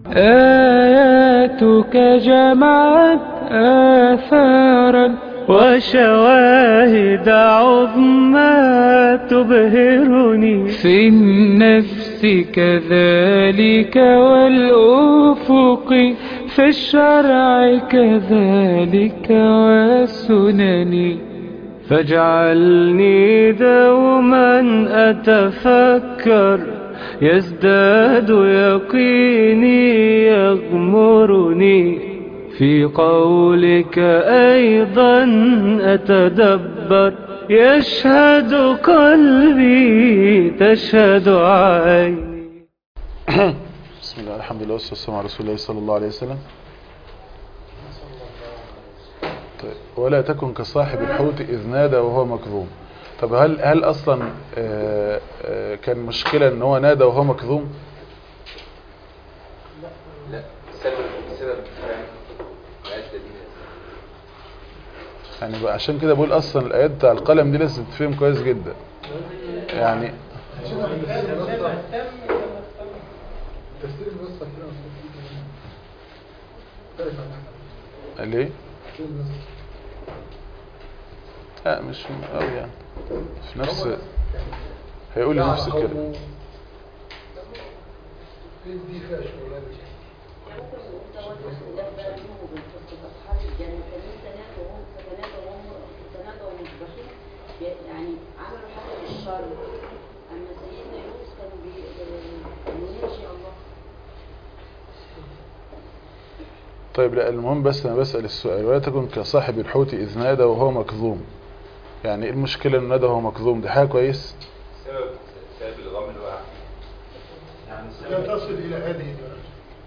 آياتك جمعت آثارا وشواهد عظمى تبهرني في النفس كذلك والأفق في الشرع كذلك والسنن فاجعلني دوما أتفكر يزداد يقيني يغمرني في قولك أيضا أتدبر يشهد قلبي تشهد عيني بسم الله الحمد لله والصلاة والسلام على رسول الله صلى الله عليه وسلم طيب ولا تكن كصاحب الحوت إذ نادى وهو مكظوم طب هل هل أصلا آه، آه، كان مشكلة ان هو نادى وهو مكظوم لا سبب سبب الآيات دي يعني بقى عشان كده بقول أصلا الآيات بتاع القلم دي لازم تفهم كويس جدا يعني تفسير النص كده ليه؟ لا مش قوي يعني في نفس هيقول لي نفس الكلام دي فيها شغلانه يعني عملوا حاجة للشر أما سيدنا يونس كانوا بينشي الله طيب لا المهم بس انا بسأل السؤال ولا تكن كصاحب الحوت إذ نادى وهو مكظوم يعني ايه المشكلة ان نادى وهو مكظوم دي حاجة كويس سبب سبب الغم الواقع لا تصل الى هذه الدرجه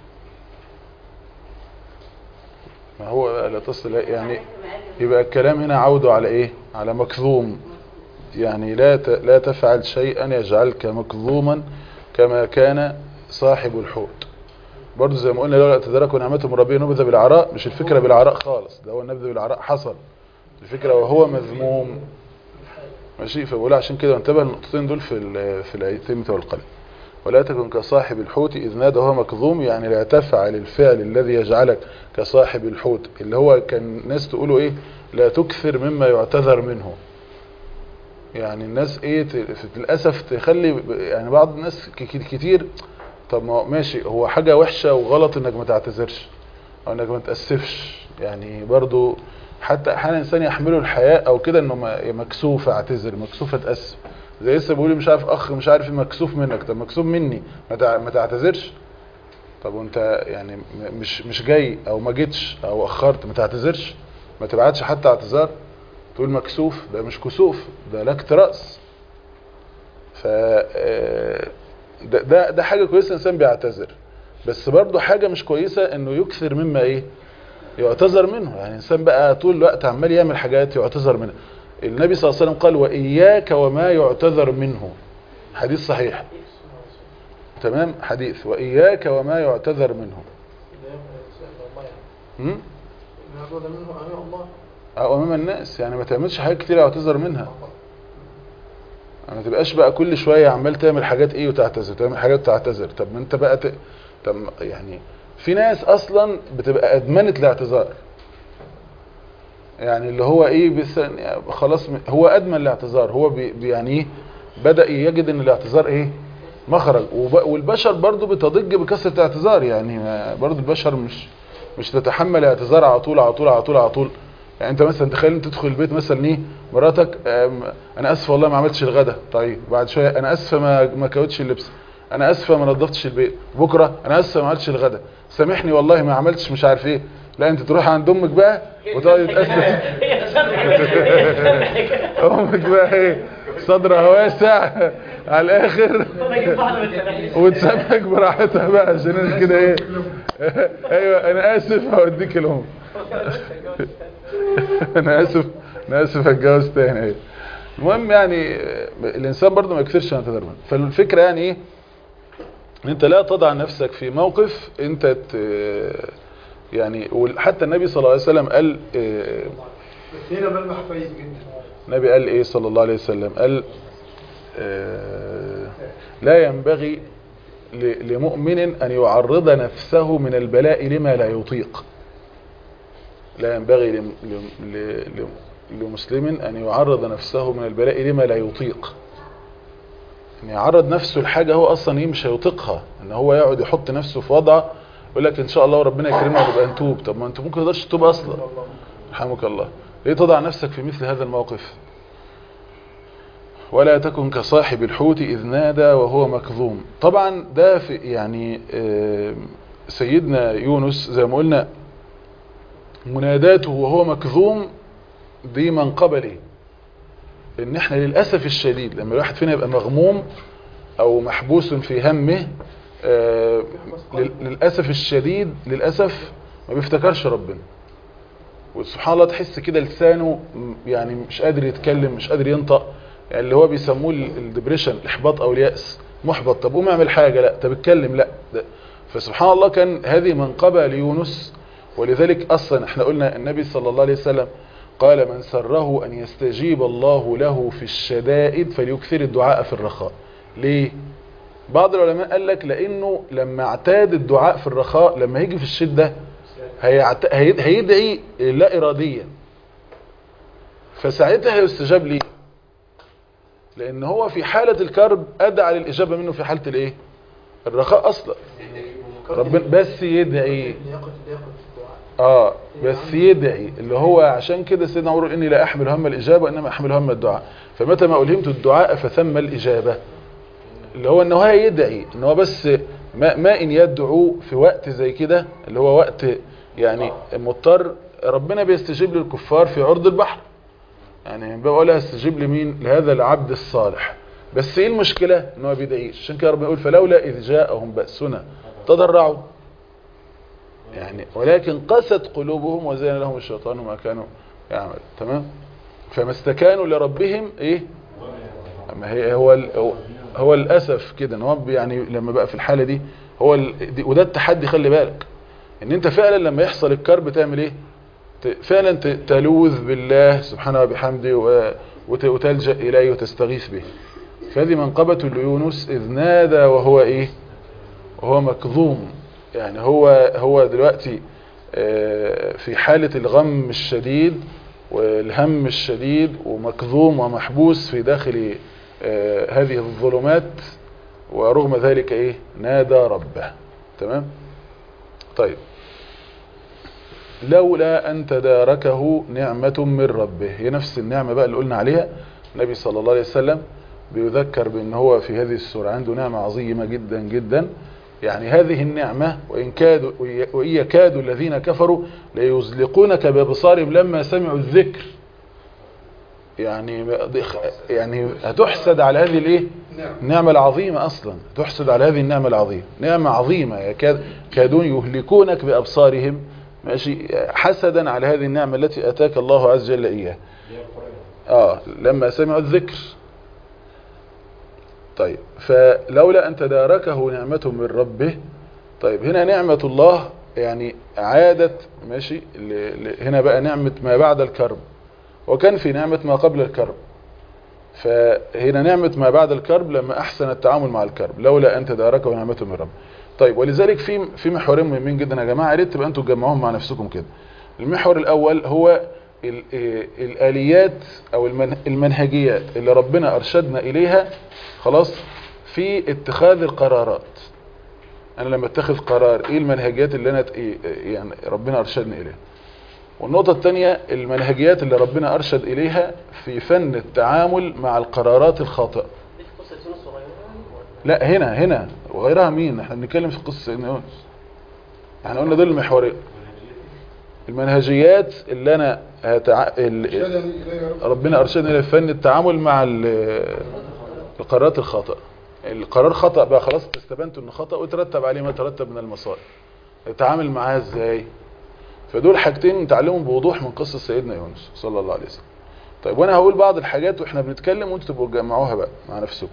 ما هو بقى لا تصل يعني يبقى الكلام هنا عوده على ايه على مكظوم يعني لا ت- لا تفعل شيئا يجعلك مكظوما كما كان صاحب الحوت برضه زي ما قلنا لولا تدركوا نعمته من ربه نبذ بالعراء مش الفكرة بالعراء خالص ده هو النبذ بالعراء حصل الفكرة وهو مذموم ماشي فبقول عشان كده انتبه النقطتين دول في ال- في الايتين بتوع القلب ولا تكن كصاحب الحوت إذ نادى وهو مكظوم يعني لا تفعل الفعل الذي يجعلك كصاحب الحوت اللي هو كان ناس تقولوا ايه لا تكثر مما يعتذر منه يعني الناس ايه ت- للأسف تخلي ب- يعني بعض الناس ك- ك- كتير طب ما هو ماشي هو حاجة وحشة وغلط انك ما تعتذرش او انك ما تأسفش يعني برضو حتى احيانا الانسان يحمله الحياء او كده انه ما- مكسوف اعتذر مكسوف اتأسف زي لسه بيقول لي مش عارف اخ مش عارف إيه مكسوف منك طب مكسوف مني ما تع- ما تعتذرش طب وانت يعني م- مش مش جاي او ما جيتش او اخرت ما تعتذرش ما تبعتش حتى اعتذار تقول مكسوف ده مش كسوف ده لك رأس ف آه، ده, ده ده حاجة كويسة الانسان بيعتذر بس برضه حاجة مش كويسة انه يكثر مما ايه يعتذر منه يعني الانسان بقى طول الوقت عمال يعمل حاجات يعتذر منها النبي صلى الله عليه وسلم قال وإياك وما يعتذر منه حديث صحيح تمام حديث وإياك وما يعتذر منه هم؟ هذا منه امام الله أو أمام الناس يعني ما تعملش حاجات كتير يعتذر منها ما تبقاش بقى كل شوية عمال تعمل حاجات ايه وتعتذر تعمل حاجات وتعتذر طب ما انت بقى ت... طب يعني في ناس اصلا بتبقى ادمنت الاعتذار يعني اللي هو ايه بس يعني خلاص م- هو ادمن الاعتذار هو بي بي- يعني ايه بدأ يجد ان الاعتذار ايه مخرج وب... والبشر برضو بتضج بكثرة الاعتذار يعني ما- برضو البشر مش مش تتحمل اعتذار على طول على طول على طول على طول يعني انت مثلا تخيل انت تدخل البيت مثلا ايه مراتك ام، انا اسفه والله ما عملتش الغدا طيب بعد شويه انا اسفه ما ما كوتش اللبس انا اسفه ما نظفتش البيت بكره انا اسفه ما عملتش الغدا سامحني والله ما عملتش مش عارف ايه لا انت تروح عند امك بقى وتقعد تتاسف امك بقى ايه صدرها واسع على الاخر وتسامحك براحتها بقى عشان انا كده ايه ايوه انا اسف هوديك الام انا اسف انا اسف هتجوز تاني ايوه المهم يعني الانسان برضه ما يكثرش عن تدرب فالفكره يعني ايه ان انت لا تضع نفسك في موقف انت ت... يعني وحتى النبي صلى الله عليه وسلم قال آه، بس هنا ملمح كويس جدا النبي قال ايه صلى الله عليه وسلم قال آه، لا ينبغي ل- لمؤمن أن يعرض نفسه من البلاء لما لا يطيق لا ينبغي لم- لم- ل- لم- لمسلم أن يعرض نفسه من البلاء لما لا يطيق أن يعرض نفسه لحاجة هو أصلا إيه مش هيطيقها أن هو يقعد يحط نفسه في وضع يقول لك إن شاء الله وربنا يكرمنا ونبقى نتوب طب ما أنت ممكن تقدرش تتوب أصلا رحمك الله ليه تضع نفسك في مثل هذا الموقف ولا تكن كصاحب الحوت إذ نادى وهو مكظوم طبعا ده في يعني آه، سيدنا يونس زي ما قلنا مناداته وهو مكظوم دي منقبة ليه ان احنا للأسف الشديد لما الواحد فينا يبقى مغموم او محبوس في همه آه، لل- للأسف الشديد للأسف ما بيفتكرش ربنا وسبحان الله تحس كده لسانه م- يعني مش قادر يتكلم مش قادر ينطق يعني اللي هو بيسموه ال- الدبريشن الاحباط او اليأس محبط طب قوم اعمل حاجة لا طب اتكلم لا ده فسبحان الله كان هذه منقبة ليونس ولذلك اصلا احنا قلنا النبي صلى الله عليه وسلم قال من سره ان يستجيب الله له في الشدائد فليكثر الدعاء في الرخاء ليه بعض العلماء قال لك لانه لما اعتاد الدعاء في الرخاء لما هيجي في الشدة هيعت... هيد- هيدعي لا اراديا فساعتها هيستجاب ليه لان هو في حالة الكرب ادعى للاجابة منه في حالة الايه الرخاء اصلا ربنا بس يدعي لياقة لياقة الدعاء اه بس يدعي اللي هو عشان كده سيدنا عمر اني لا احمل هم الاجابه انما احمل هم الدعاء فمتى ما الهمت الدعاء فثم الاجابه اللي هو ان هو يدعي ان هو بس ما, ما ان يدعو في وقت زي كده اللي هو وقت يعني مضطر ربنا بيستجيب للكفار في عرض البحر يعني من باب اقولها استجيب لمين لهذا العبد الصالح بس ايه المشكله ان هو بيدعيش عشان كده ربنا يقول فلولا اذ جاءهم باسنا تضرعوا يعني ولكن قست قلوبهم وزين لهم الشيطان ما كانوا يعمل تمام فما استكانوا لربهم ايه اما هي هو ال- هو, هو الاسف كده ان هو يعني لما بقى في الحاله دي هو ال- دي وده التحدي خلي بالك ان انت فعلا لما يحصل الكرب تعمل ايه ت- فعلا ت- تلوذ بالله سبحانه وبحمده و- وت- وتلجأ اليه وتستغيث به فهذه منقبة ليونس إذ نادى وهو إيه وهو مكظوم يعني هو هو دلوقتي آه، في حالة الغم الشديد والهم الشديد ومكظوم ومحبوس في داخل آه، هذه الظلمات ورغم ذلك ايه نادى ربه تمام طيب لولا أن تداركه نعمة من ربه هي نفس النعمة بقى اللي قلنا عليها النبي صلى الله عليه وسلم بيذكر بأن هو في هذه السورة عنده نعمة عظيمة جدا جدا يعني هذه النعمة وإن, كادوا وإن يكاد الذين كفروا ليزلقونك بأبصارهم لما سمعوا الذكر يعني يعني هتحسد على هذه الايه النعمة العظيمة اصلا تحسد على هذه النعمة العظيمة نعمة عظيمة يكاد كادون يهلكونك بأبصارهم ماشي حسدا على هذه النعمة التي أتاك الله عز وجل إياها آه لما سمعوا الذكر طيب فلولا أن تداركه نعمة من ربه طيب هنا نعمة الله يعني عادت ماشي ل- ل- هنا بقى نعمة ما بعد الكرب وكان في نعمة ما قبل الكرب فهنا نعمة ما بعد الكرب لما أحسن التعامل مع الكرب لولا أن تداركه نعمة من ربه طيب ولذلك في في محورين مهمين جدا يا جماعة يا ريت تبقى انتوا تجمعوهم مع نفسكم كده المحور الأول هو ال- ال- الآليات أو المن- المنهجيات اللي ربنا أرشدنا إليها خلاص في اتخاذ القرارات أنا لما اتخذ قرار إيه المنهجيات اللي أنا ت- إيه- يعني ربنا أرشدني إليها والنقطة الثانية المنهجيات اللي ربنا أرشد إليها في فن التعامل مع القرارات الخاطئة دي في قصة يونس صغيرة لا هنا هنا وغيرها مين احنا بنتكلم في قصة سيدنا يونس احنا قلنا دول المحورين المنهجيات اللي انا هتع... ال... شهدني إليه رب ربنا ارشدني الى فن التعامل مع ال... القرارات الخاطئة القرار خطأ بقى خلاص استبنت انه خطأ وترتب عليه ما ترتب من المصائب اتعامل معاه ازاي فدول حاجتين نتعلمهم بوضوح من قصة سيدنا يونس صلى الله عليه وسلم طيب وانا هقول بعض الحاجات واحنا بنتكلم وانتوا تبقوا تجمعوها بقى مع نفسكم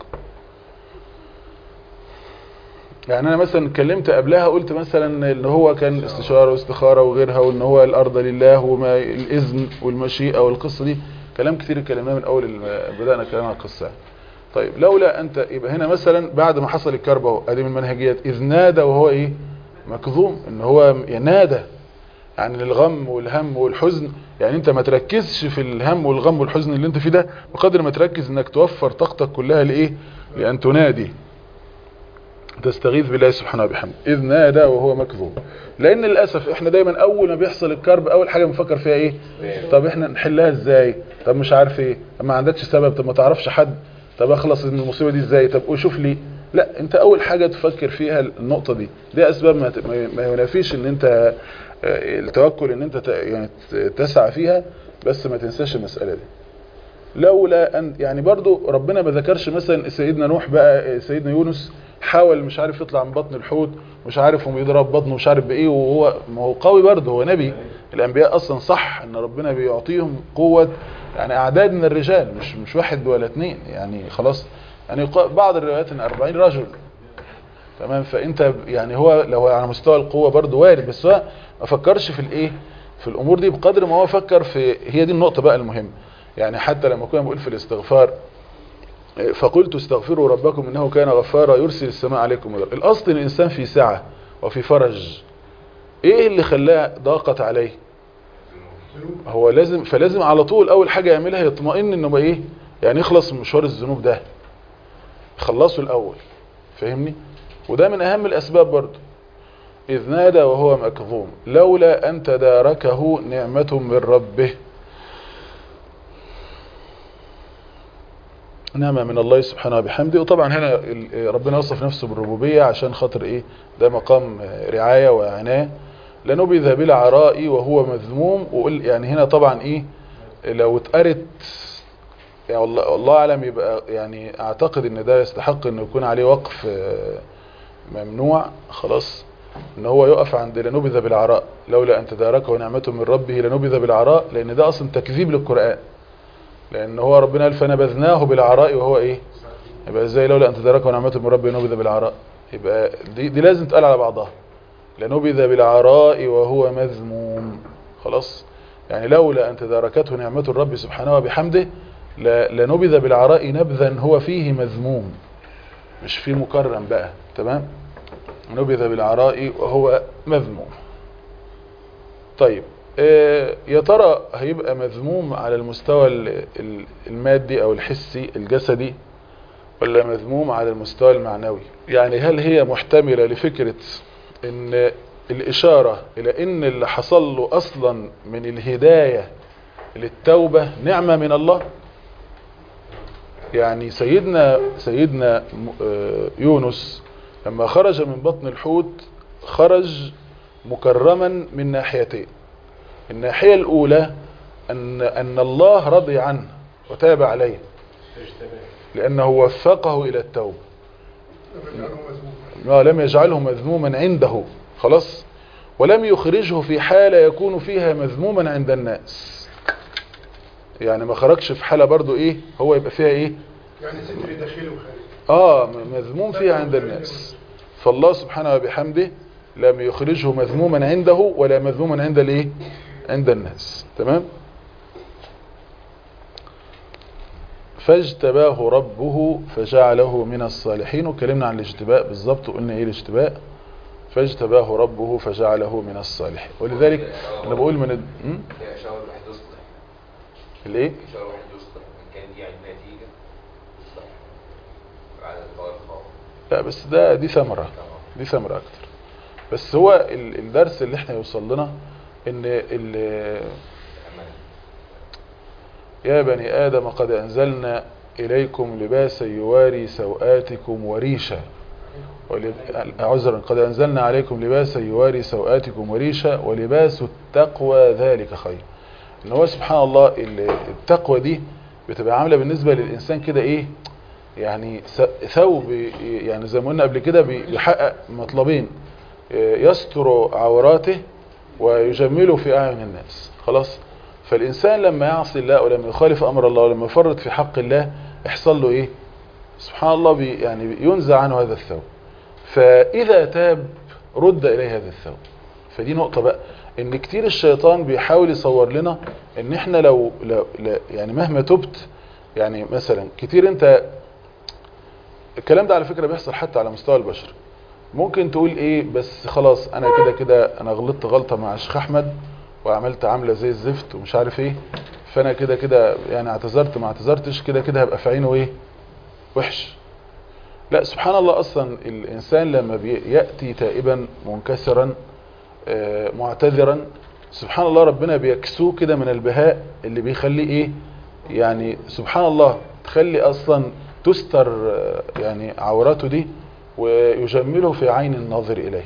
يعني انا مثلا اتكلمت قبلها قلت مثلا ان هو كان استشارة واستخارة وغيرها وان هو الارض لله وما الاذن والمشيئة والقصة دي كلام كتير اتكلمناه من اول ال- بدأنا كلام عن القصة طيب لولا انت يبقى هنا مثلا بعد ما حصل الكرب اهو ادي من المنهجيات اذ نادى وهو ايه مكظوم ان هو نادى يعني الغم والهم والحزن يعني انت ما تركزش في الهم والغم والحزن اللي انت فيه ده بقدر ما تركز انك توفر طاقتك كلها لايه لان تنادي تستغيث بالله سبحانه وبحمده اذ نادى وهو مكذوب لان للاسف احنا دايما اول ما بيحصل الكرب اول حاجه بنفكر فيها ايه طب احنا نحلها ازاي طب مش عارف ايه طب ما عندكش سبب طب ما تعرفش حد طب اخلص من المصيبه دي ازاي طب وشوف لي لا انت اول حاجه تفكر فيها النقطه دي دي اسباب ما ت- ما- ما ينافيش ان انت آه، التوكل ان انت ت- يعني ت- تسعى فيها بس ما تنساش المساله دي لولا ان يعني برضو ربنا ما ذكرش مثلا سيدنا نوح بقى سيدنا يونس حاول مش عارف يطلع من بطن الحوت مش عارف ويضرب بطنه مش عارف بايه وهو ما هو قوي برضه هو نبي الانبياء اصلا صح ان ربنا بيعطيهم قوه يعني اعداد من الرجال مش مش واحد ولا اثنين يعني خلاص يعني ق- بعض الروايات ان 40 رجل تمام فانت يعني هو لو على مستوى القوه برضه وارد بس هو ما فكرش في الايه في الامور دي بقدر ما هو فكر في هي دي النقطه بقى المهمه يعني حتى لما كنا بنقول في الاستغفار فقلت استغفروا ربكم انه كان غفارا يرسل السماء عليكم مدرارا الاصل ان الانسان في سعه وفي فرج ايه اللي خلاه ضاقت عليه هو لازم فلازم على طول اول حاجه يعملها يطمئن انه بقى ايه يعني يخلص من مشوار الذنوب ده يخلصه الاول فاهمني وده من اهم الاسباب برضه اذ نادى وهو مكظوم لولا ان تداركه نعمه من ربه نعمة من الله سبحانه وبحمده وطبعا هنا ال- ربنا وصف نفسه بالربوبية عشان خاطر ايه ده مقام رعاية وعناية لنبذ بالعراء وهو مذموم وقل يعني هنا طبعا ايه لو اتقرت يعني والله, والله اعلم يبقى يعني اعتقد ان ده يستحق انه يكون عليه وقف آه، ممنوع خلاص ان هو يقف عند لنبذ بالعراء لولا ان تداركه نعمة من ربه لنبذ بالعراء لان ده اصلا تكذيب للقرآن لان هو ربنا قال فنبذناه بالعراء وهو ايه يبقى ازاي لولا ان تدركه نعمه من ربه نبذ بالعراء يبقى دي, دي لازم تقال على بعضها لنبذ بالعراء وهو مذموم خلاص يعني لولا ان تداركته نعمه الرب سبحانه وبحمده ل- لنبذ بالعراء نبذا هو فيه مذموم مش فيه مكرم بقى تمام نبذ بالعراء وهو مذموم طيب آه، يا ترى هيبقى مذموم على المستوى ال- ال- المادي او الحسي الجسدي ولا مذموم على المستوى المعنوي يعني هل هي محتملة لفكرة ان الاشارة الى ان اللي حصل له اصلا من الهداية للتوبة نعمة من الله يعني سيدنا سيدنا م- آه، يونس لما خرج من بطن الحوت خرج مكرما من ناحيتين الناحية الأولى أن, أن الله رضي عنه وتاب عليه لأنه وفقه إلى التوبة ما لم يجعله مذموما عنده خلاص ولم يخرجه في حالة يكون فيها مذموما عند الناس يعني ما خرجش في حالة برضو ايه هو يبقى فيها ايه يعني ستر داخلي وخارجي اه م- مذموم فيها عند الناس فالله سبحانه وبحمده لم يخرجه مذموما عنده ولا مذموما عند الايه عند الناس تمام فاجتباه ربه فجعله من الصالحين وكلمنا عن الاجتباء بالظبط وقلنا ايه الاجتباء فاجتباه ربه فجعله من الصالحين ولذلك انا بقول من ال... م? هي إشارة واحد يصلح الايه إشارة واحد يصلح إن كان دي يعني نتيجة يصلح على الغار خالص لا بس ده دي ثمرة دي ثمرة اكتر بس هو ال- الدرس اللي احنا يوصل لنا ان ال- يا بني آدم قد أنزلنا إليكم لباسا يواري سوآتكم وريشا ولب... عذرا قد أنزلنا عليكم لباسا يواري سوآتكم وريشا ولباس التقوى ذلك خير إن هو سبحان الله ال- التقوى دي بتبقى عاملة بالنسبة للإنسان كده إيه يعني س- ثوب يعني زي ما قلنا قبل كده بي- بيحقق مطلبين يستر عوراته ويجمله في أعين الناس خلاص فالإنسان لما يعصي الله ولما يخالف أمر الله ولما يفرط في حق الله يحصل له إيه سبحان الله بي يعني ينزع عنه هذا الثوب فإذا تاب رد إليه هذا الثوب فدي نقطة بقى ان كتير الشيطان بيحاول يصور لنا ان احنا لو, لو, لو يعني مهما تبت يعني مثلا كتير انت الكلام ده على فكرة بيحصل حتى على مستوى البشر ممكن تقول ايه بس خلاص انا كده كده انا غلطت غلطة مع الشيخ احمد وعملت عاملة زي الزفت ومش عارف ايه فانا كده كده يعني اعتذرت ما اعتذرتش كده كده هبقى في عينه ايه وحش لا سبحان الله اصلا الانسان لما بيأتي تائبا منكسرا آه، معتذرا سبحان الله ربنا بيكسوه كده من البهاء اللي بيخليه ايه يعني سبحان الله تخلي اصلا تستر آه، يعني عوراته دي ويجمله في عين الناظر اليه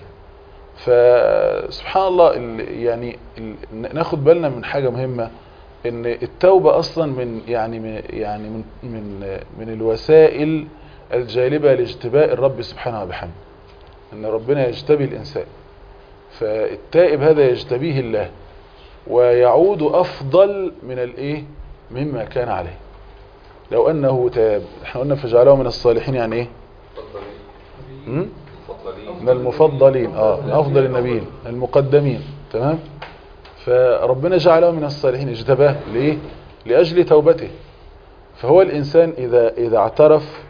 فسبحان الله ال- يعني ال- ناخد بالنا من حاجة مهمة ان التوبة اصلا من يعني من يعني من من من الوسائل الجالبة لاجتباء الرب سبحانه وبحمده ان ربنا يجتبي الانسان فالتائب هذا يجتبيه الله ويعود افضل من الايه مما كان عليه لو انه تاب احنا قلنا فجعله من الصالحين يعني ايه م? مفضلين من المفضلين اه من افضل النبيين المقدمين تمام فربنا جعله من الصالحين اجتباه ليه لاجل توبته فهو الانسان اذا اذا اعترف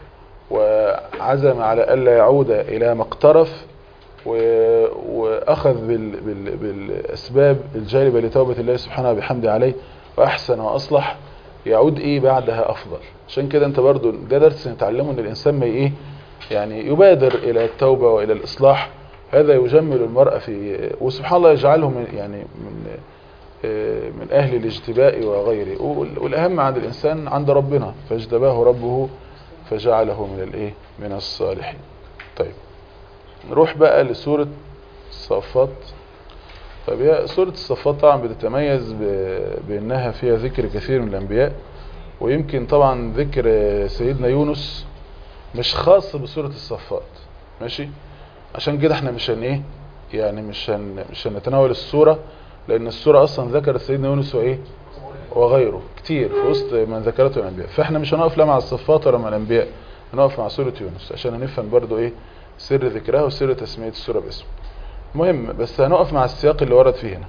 وعزم على الا يعود الى ما اقترف و- واخذ بال بال بالاسباب الجالبه لتوبه الله سبحانه وبحمده عليه واحسن واصلح يعود ايه بعدها افضل عشان كده انت برضو ده درس نتعلمه ان الانسان ما ايه يعني يبادر الى التوبه والى الاصلاح هذا يجمل المرء في وسبحان الله يجعله من يعني من آه، من اهل الاجتباء وغيره وال- والاهم عند الانسان عند ربنا فاجتباه ربه فجعله من الايه من الصالحين طيب نروح بقى لسورة الصفات طيب هي سورة الصفات طبعا بتتميز ب- بأنها فيها ذكر كثير من الأنبياء ويمكن طبعا ذكر سيدنا يونس مش خاص بسورة الصفات ماشي عشان كده احنا مش هن ايه يعني مش هن مش هنتناول السورة لأن السورة أصلا ذكرت سيدنا يونس وإيه وغيره كتير في وسط من ذكرته الأنبياء فاحنا مش هنقف لا مع الصفات ولا مع الأنبياء هنقف مع سورة يونس عشان هنفهم برضو ايه سر ذكرها وسر تسمية السورة باسمه مهم بس هنقف مع السياق اللي ورد فيه هنا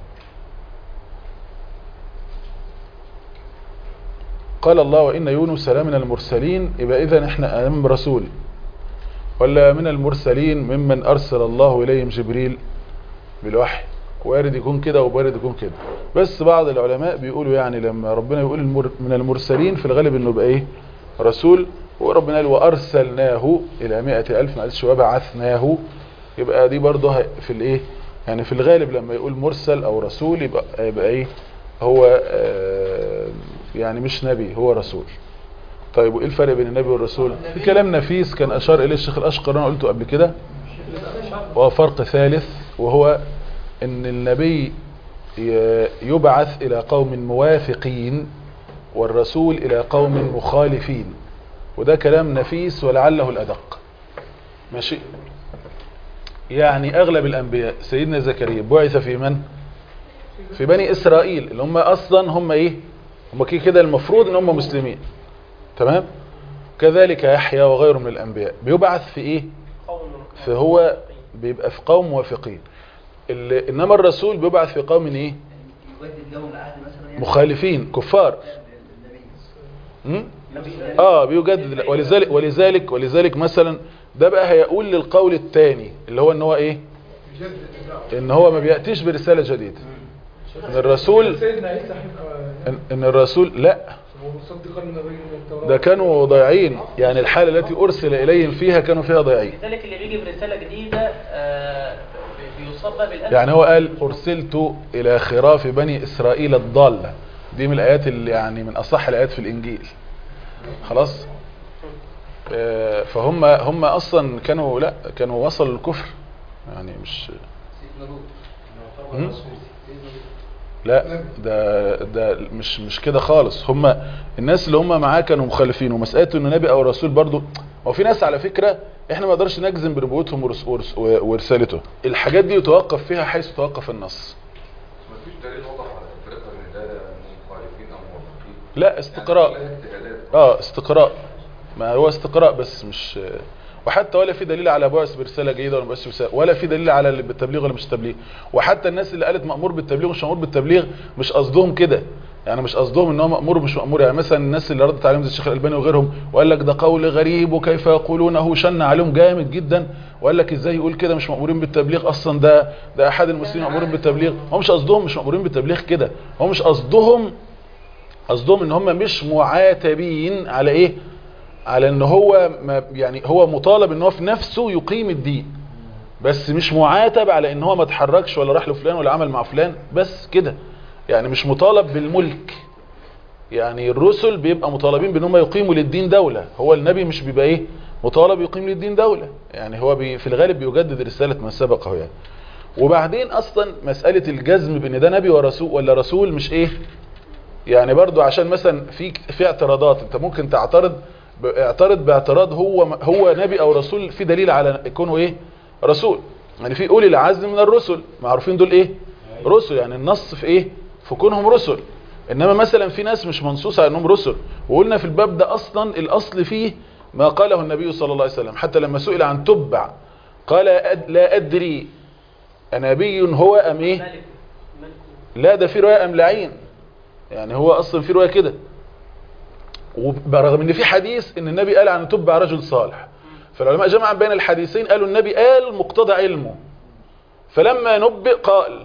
قال الله وإن يونس لمن المرسلين يبقى إذا احنا أمام رسول ولا من المرسلين ممن أرسل الله إليهم جبريل بالوحي وارد يكون كده وارد يكون كده بس بعض العلماء بيقولوا يعني لما ربنا يقول المر من المرسلين في الغالب انه بقى ايه رسول وربنا قال وارسلناه الى مئة الف ما قالش وبعثناه يبقى دي برضه ه- في الايه يعني في الغالب لما يقول مرسل او رسول يبقى يبقى ايه هو آه يعني مش نبي هو رسول طيب وايه الفرق بين النبي والرسول في كلام نفيس كان اشار اليه الشيخ الاشقر انا قلته قبل كده وهو فرق ثالث وهو ان النبي ي- يبعث الى قوم موافقين والرسول الى قوم مخالفين وده كلام نفيس ولعله الادق ماشي يعني اغلب الانبياء سيدنا زكريا بعث في من في بني اسرائيل اللي هم اصلا هم ايه هم كده كده المفروض ان هم مسلمين تمام كذلك يحيى وغيره من الانبياء بيبعث في ايه فهو بيبقى في قوم موافقين ال- انما الرسول بيبعث في قوم ايه يجدد لهم العهد مثلا يعني مخالفين كفار م? اه بيجدد ولذلك ولذلك ولذلك مثلا ده بقى هيقول للقول الثاني اللي هو ان هو ايه يجدد الدعوة ان هو ما بياتيش برساله جديده ان الرسول سيدنا عيسى هيبقى ان, إن الرسول لا مصدقا لنبي من التوراة ده كانوا ضايعين يعني الحاله التي ارسل اليهم فيها كانوا فيها ضايعين لذلك اللي بيجي برسالة جديدة آه، بي- بيصاب بقى بالألم يعني هو قال ارسلت الى خراف بني اسرائيل الضاله دي من الايات اللي يعني من اصح الايات في الانجيل خلاص آه، فهم هم اصلا كانوا لا كانوا وصلوا الكفر يعني مش م? لا ده ده مش مش كده خالص هم الناس اللي هم معاه كانوا مخالفين ومساله انه نبي او رسول برضو هو في ناس على فكره احنا ما نقدرش نجزم بنبوتهم ورس- ورس- ورسالته الحاجات دي يتوقف فيها حيث توقف النص مفيش دليل واضح على الفرقة ان ده مخالفين او موافقين لا استقراء يعني اجتهادات اه استقراء ما هو استقراء بس مش وحتى ولا في دليل على بعث برساله جيده ولا بعث برساله ولا في دليل على اللي بالتبليغ ولا مش تبليغ وحتى الناس اللي قالت مأمور بالتبليغ ومش مأمور بالتبليغ مش قصدهم كده يعني مش قصدهم ان هو مأمور مش مأمور يعني مثلا الناس اللي ردت عليهم زي الشيخ الألباني وغيرهم وقال لك ده قول غريب وكيف يقولونه شن عليهم جامد جدا وقال لك ازاي يقول كده مش مأمورين بالتبليغ اصلا ده ده احد المسلمين مأمورين بالتبليغ هم مش قصدهم مش مأمورين بالتبليغ كده هم مش قصدهم قصدهم ان هم مش معاتبين على ايه على ان هو ما يعني هو مطالب ان هو في نفسه يقيم الدين بس مش معاتب على ان هو ما اتحركش ولا راح لفلان ولا عمل مع فلان بس كده يعني مش مطالب بالملك يعني الرسل بيبقى مطالبين بان هم يقيموا للدين دولة هو النبي مش بيبقى ايه مطالب يقيم للدين دولة يعني هو بي في الغالب بيجدد رسالة ما سبقه يعني وبعدين اصلا مسألة الجزم بان ده نبي ورسول ولا رسول مش ايه يعني برضو عشان مثلا في في اعتراضات انت ممكن تعترض ب- اعترض باعتراض هو هو نبي او رسول في دليل على كونه ايه رسول يعني في اولي العزم من الرسل معروفين دول ايه رسل يعني النص في ايه في كونهم رسل انما مثلا في ناس مش منصوص على انهم رسل وقلنا في الباب ده اصلا الاصل فيه ما قاله النبي صلى الله عليه وسلم حتى لما سئل عن تبع قال أد- لا ادري انبي هو ام ايه ملك ملك لا ده في رواية ام لعين يعني هو اصلا في رواية كده وبرغم ان في حديث ان النبي قال عن تبع رجل صالح فالعلماء جمعا بين الحديثين قالوا النبي قال مقتضى علمه فلما نبئ قال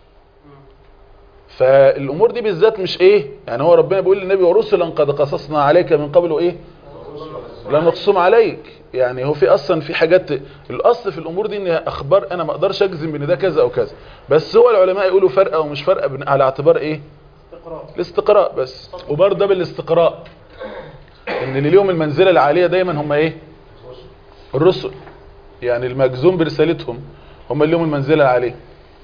فالامور دي بالذات مش ايه يعني هو ربنا بيقول للنبي ورسلا قد قصصنا عليك من قبل ايه لا نقسم عليك يعني هو في اصلا في حاجات الاصل في الامور دي ان اخبار انا ما اقدرش اجزم بان ده كذا او كذا بس هو العلماء يقولوا فرقه ومش فرقه بن- على اعتبار ايه استقراء الاستقراء بس وبرضه ده بالاستقراء ان اللي ليهم المنزله العاليه دايما هم ايه الرسل يعني المجزوم برسالتهم هم اللي ليهم المنزله العاليه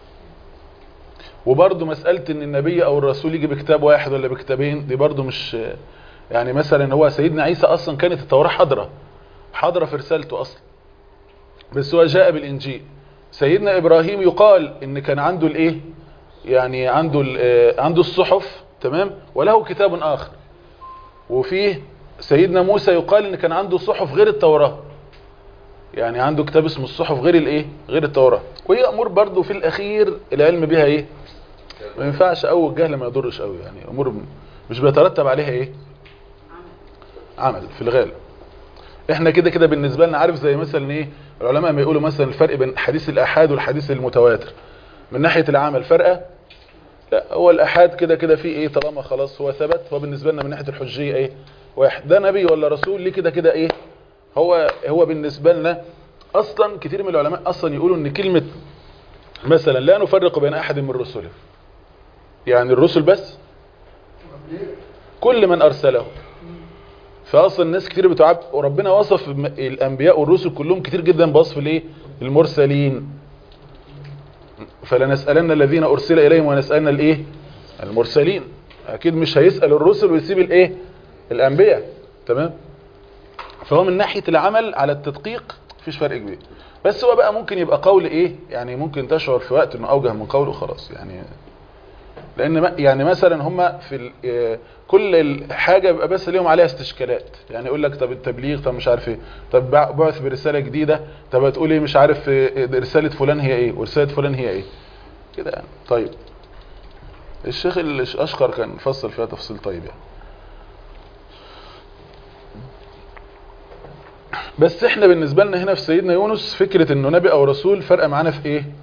وبرضه مساله ان النبي او الرسول يجي بكتاب واحد ولا بكتابين دي برضه مش يعني مثلا هو سيدنا عيسى اصلا كانت التوراه حاضره حاضره في رسالته اصلا بس هو جاء بالانجيل سيدنا ابراهيم يقال ان كان عنده الايه يعني عنده ال- آه، عنده الصحف تمام وله كتاب اخر وفيه سيدنا موسى يقال ان كان عنده صحف غير التوراة يعني عنده كتاب اسمه الصحف غير الايه غير التوراة وهي امور برضو في الاخير العلم بها ايه ما ينفعش قوي الجهل ما يضرش قوي يعني امور م- مش بيترتب عليها ايه عمل في الغالب احنا كده كده بالنسبة لنا عارف زي مثلا ايه العلماء ما يقولوا مثلا الفرق بين حديث الاحاد والحديث المتواتر من ناحية العمل فرقة لا هو الأحاد كده كده فيه إيه طالما خلاص هو ثبت هو بالنسبة لنا من ناحية الحجية إيه واحد ده نبي ولا رسول ليه كده كده إيه هو هو بالنسبة لنا أصلا كتير من العلماء أصلا يقولوا إن كلمة مثلا لا نفرق بين أحد من رسله يعني الرسل بس كل من أرسله فأصلا الناس كتير بتعب وربنا وصف م- الأنبياء والرسل كلهم كتير جدا بوصف الإيه المرسلين فلنسألن الذين أرسل إليهم ونسألن الإيه المرسلين أكيد مش هيسأل الرسل ويسيب الإيه الأنبياء تمام فهو من ناحية العمل على التدقيق مفيش فرق كبير بس هو بقى ممكن يبقى قول إيه يعني ممكن تشعر في وقت إنه أوجه من قوله خلاص يعني لأن ما- يعني مثلا هم في ال- آه، كل الحاجة بيبقى بس ليهم عليها استشكالات يعني يقول لك طب التبليغ طب مش عارف ايه طب بع- بعث برسالة جديدة طب هتقول ايه مش عارف آه، رسالة فلان هي ايه ورسالة فلان هي ايه كده يعني طيب الشيخ الاشقر كان فصل فيها تفصيل طيب يعني بس احنا بالنسبة لنا هنا في سيدنا يونس فكرة انه نبي او رسول فرق معانا في ايه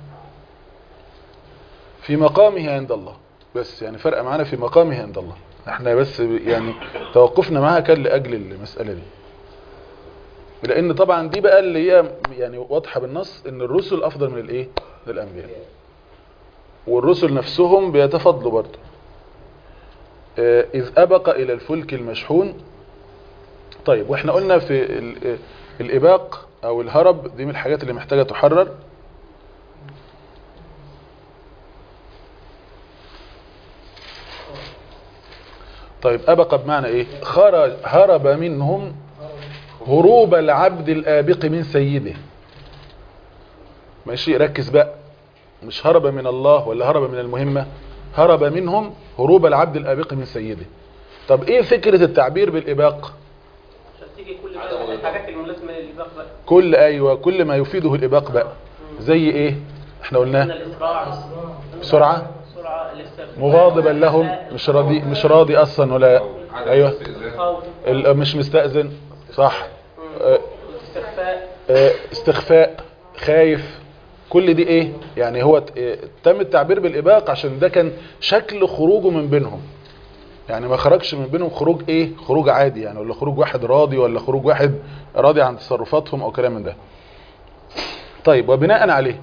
في مقامه عند الله بس يعني فرق معانا في مقامه عند الله احنا بس يعني توقفنا معاها كان لأجل المسألة دي لأن طبعا دي بقى اللي هي يعني واضحة بالنص ان الرسل أفضل من الايه من الأنبياء والرسل نفسهم بيتفضلوا برضه آه، إذ أبق إلى الفلك المشحون طيب واحنا قلنا في ال- آه، الإباق أو الهرب دي من الحاجات اللي محتاجة تحرر طيب أبق بمعنى إيه خرج هرب منهم هروب العبد الآبق من سيده ماشي ركز بقى مش هرب من الله ولا هرب من المهمة هرب منهم هروب العبد الآبق من سيده طب ايه فكرة التعبير بالإباق عشان تيجي كل بقى الحاجات الملازمه للإباق بقى كل ايوه كل ما يفيده الإباق بقى زي ايه احنا من قلناه الإسراع بسرعة بسرعة الاستغفار مغاضبا لهم مش راضي مش راضي اصلا ولا ايوه خوف ال- مش مستأذن صح آه، استخفاء آه، استخفاء خايف كل دي ايه يعني هو ت- آه، تم التعبير بالاباق عشان ده كان شكل خروجه من بينهم يعني ما خرجش من بينهم خروج ايه خروج عادي يعني ولا خروج واحد راضي ولا خروج واحد راضي عن تصرفاتهم او كلام من ده طيب وبناء عليه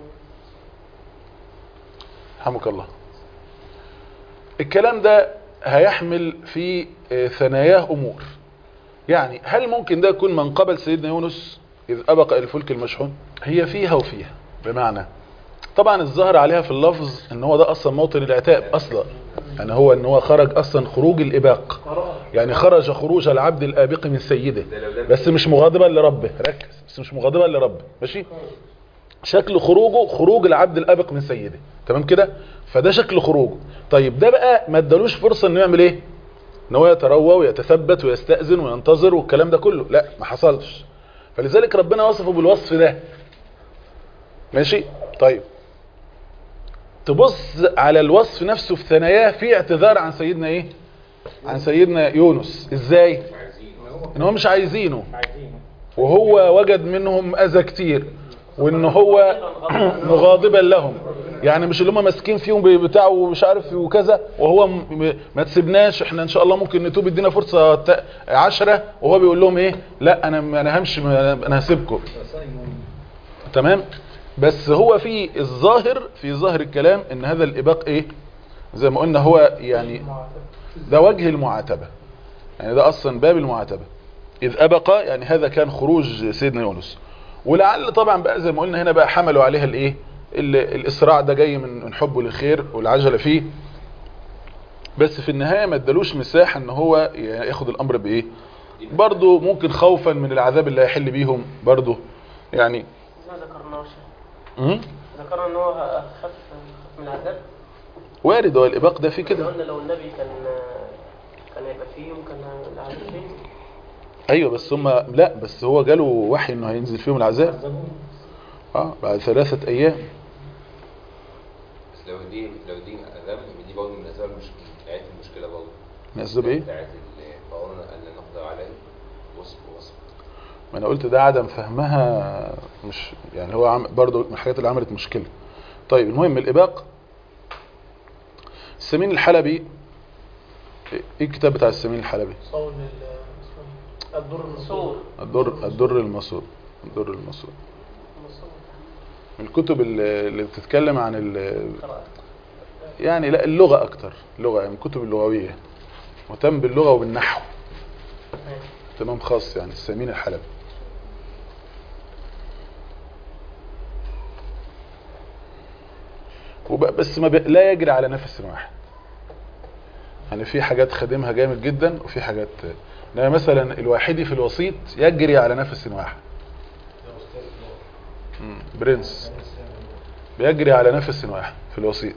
رحمك الله الكلام ده هيحمل في آه، ثناياه امور يعني هل ممكن ده يكون من قبل سيدنا يونس إذ أبق إلى الفلك المشحون هي فيها وفيها بمعنى طبعا الظاهر عليها في اللفظ ان هو ده اصلا موطن العتاب اصلا يعني هو ان هو خرج اصلا خروج الاباق يعني خرج خروج العبد الابق من سيده بس مش مغاضبا لربه ركز بس مش مغاضبا لربه ماشي شكل خروجه خروج العبد الابق من سيده تمام كده فده شكل خروجه طيب ده بقى ما ادالوش فرصه انه يعمل ايه ان هو يتروى ويتثبت ويستأذن وينتظر والكلام ده كله لا ما حصلش فلذلك ربنا وصفه بالوصف ده ماشي طيب تبص على الوصف نفسه في ثناياه في اعتذار عن سيدنا ايه عن سيدنا يونس ازاي ان هو مش عايزينه وهو وجد منهم اذى كتير وان هو مغاضبا لهم يعني مش اللي هم ماسكين فيهم بتاع ومش عارف وكذا وهو م- م- ما تسيبناش احنا ان شاء الله ممكن نتوب ادينا فرصه ت- عشرة وهو بيقول لهم ايه لا انا انا همشي انا هسيبكم تمام بس هو في الظاهر في ظاهر الكلام ان هذا الاباق ايه زي ما قلنا هو يعني ده وجه المعاتبه يعني ده اصلا باب المعاتبه اذ ابق يعني هذا كان خروج سيدنا يونس ولعل طبعا بقى زي ما قلنا هنا بقى حملوا عليها الايه ال- الاسراع ده جاي من من حبه للخير والعجله فيه بس في النهايه ما ادالوش مساحه ان هو ياخد الامر بايه برضه ممكن خوفا من العذاب اللي هيحل بيهم برضه يعني ما ذكرناش مم؟ ذكرنا ان هو خف خف من العذاب وارد هو الاباق ده فيه كده قلنا لو النبي كان كان هيبقى فيه ممكن العذاب فيه ايوه بس هم لا بس هو جاله وحي انه هينزل فيهم العذاب اه بعد ثلاثه ايام بس لو دي لو دي عذاب دي برضه من اسباب المشكله بتاعت المشكله برضه من اسباب ايه بتاعت القانون اللي نقدر عليه وصف وصف ما انا قلت ده عدم فهمها مش يعني هو عم برضه من الحاجات اللي عملت مشكله طيب المهم الاباق السمين الحلبي ايه الكتاب بتاع السمين الحلبي صون ال- الدر صور الدر الدر المسود الدر المسود من الكتب اللي اللي بتتكلم عن ال- يعني لا اللغه اكتر اللغه يعني الكتب اللغويه مهتم باللغه وبالنحو اهتمام خاص يعني السمين الحلبي وب- بس ما ب... لا يجري على نفس واحد يعني في حاجات خادمها جامد جدا وفي حاجات انما مثلا الواحدي في الوسيط يجري على نفس واحد مم، برنس بيجري على نفس واحد في الوسيط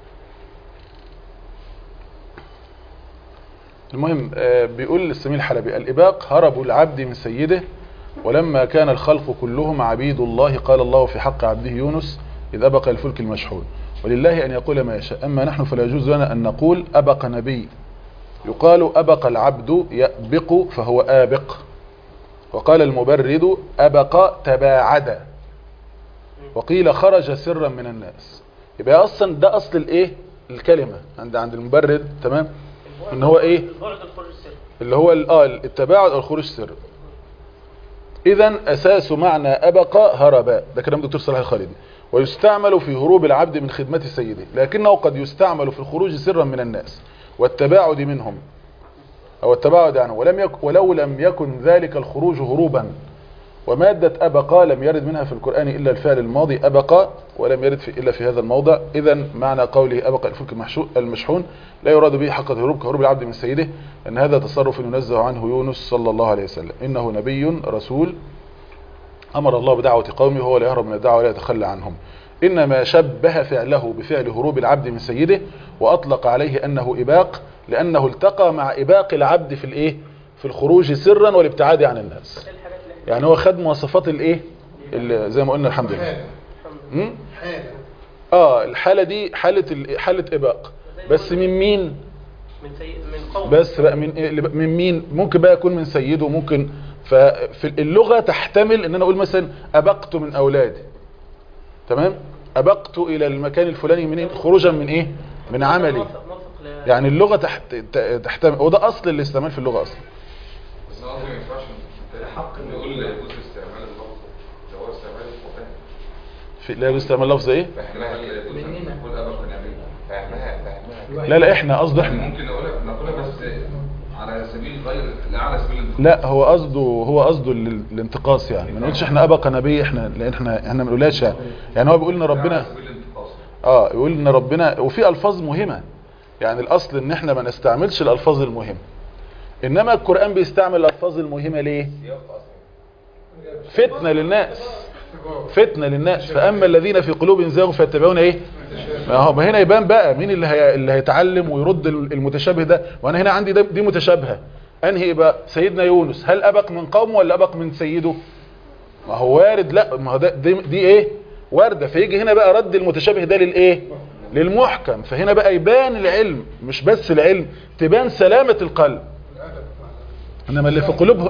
المهم آه، بيقول السمين الحلبي الإباق هرب العبد من سيده ولما كان الخلق كلهم عبيد الله قال الله في حق عبده يونس إذ أبق الفلك المشحون ولله أن يقول ما يشاء أما نحن فلا يجوز لنا أن نقول أبق نبي يقال أبق العبد يأبق فهو آبق وقال المبرد أبق تباعد وقيل خرج سرا من الناس يبقى أصلا ده أصل الإيه الكلمة عند عند المبرد تمام ان هو ايه البعد الخروج السر اللي هو ال- اه التباعد او الخروج السر اذا اساس معنى ابق هرب ده كلام دكتور صلاح الخالدي ويستعمل في هروب العبد من خدمة سيده لكنه قد يستعمل في الخروج سرا من الناس والتباعد منهم او التباعد عنه ولم يك ولو لم يكن ذلك الخروج هروبا ومادة أبقى لم يرد منها في القرآن إلا الفعل الماضي أبقى ولم يرد في إلا في هذا الموضع إذا معنى قوله أبقى الفلك المحشو- المشحون لا يراد به حق الهروب كهروب العبد من سيده أن هذا تصرف ينزه عنه يونس صلى الله عليه وسلم إنه نبي رسول أمر الله بدعوة قومه وهو لا يهرب من الدعوة ولا يتخلى عنهم إنما شبه فعله بفعل هروب العبد من سيده وأطلق عليه أنه إباق لأنه التقى مع إباق العبد في الإيه في الخروج سرا والابتعاد عن الناس الحاجات اللي احنا يعني هو خد مواصفات الايه اللي زي ما قلنا الحمد لله حالة مم؟ حالة اه اه الحالة دي حالة ال- حالة اباق بس من مين من سيء من قوم بس بقى من إيه- من مين ممكن بقى يكون من سيده ممكن ففي اللغة تحتمل ان انا اقول مثلا ابقت من اولادي تمام ابقت الى المكان الفلاني منين خروجا من ايه من عملي موافق موافق ل- يعني اللغة تحت ت- تحتمل وده اصل الاستعمال في اللغة اصلا بس انا قصدي ما ينفعش حق نقول يجوز استعمال اللفظ ده هو استعمال القرآن في لا باستعمال لفظ ايه فهمها كده يجوز نقول أبقى نبي فهمها فهمها لا لا احنا قصد احنا ممكن نقولها نقولها بس على سبيل غير لا على سبيل الانتقاد. لا هو قصده هو قصده ال- الانتقاص يعني ما نقولش احنا ابقى نبي احنا لان احنا احنا ما بنقولهاش يعني يعني هو بيقول ان لا ربنا على سبيل الانتقاص اه يقول ان ربنا وفي الفاظ مهمة يعني الاصل ان احنا ما نستعملش الالفاظ المهمة انما القرآن بيستعمل الالفاظ المهمة ليه فتنة للناس فتنة للناس فاما الذين في قلوبهم زاغوا فيتبعون ايه ما هو ما هنا يبان بقى مين اللي هي اللي هيتعلم ويرد المتشابه ده وانا هنا عندي ده دي متشابهة انهي يبقى سيدنا يونس هل ابق من قومه ولا ابق من سيده ما هو وارد لا ما هو ده دي, دي ايه واردة فيجي هنا بقى رد المتشابه ده للايه للمحكم فهنا بقى يبان العلم مش بس العلم تبان سلامة القلب انما اللي في قلوبهم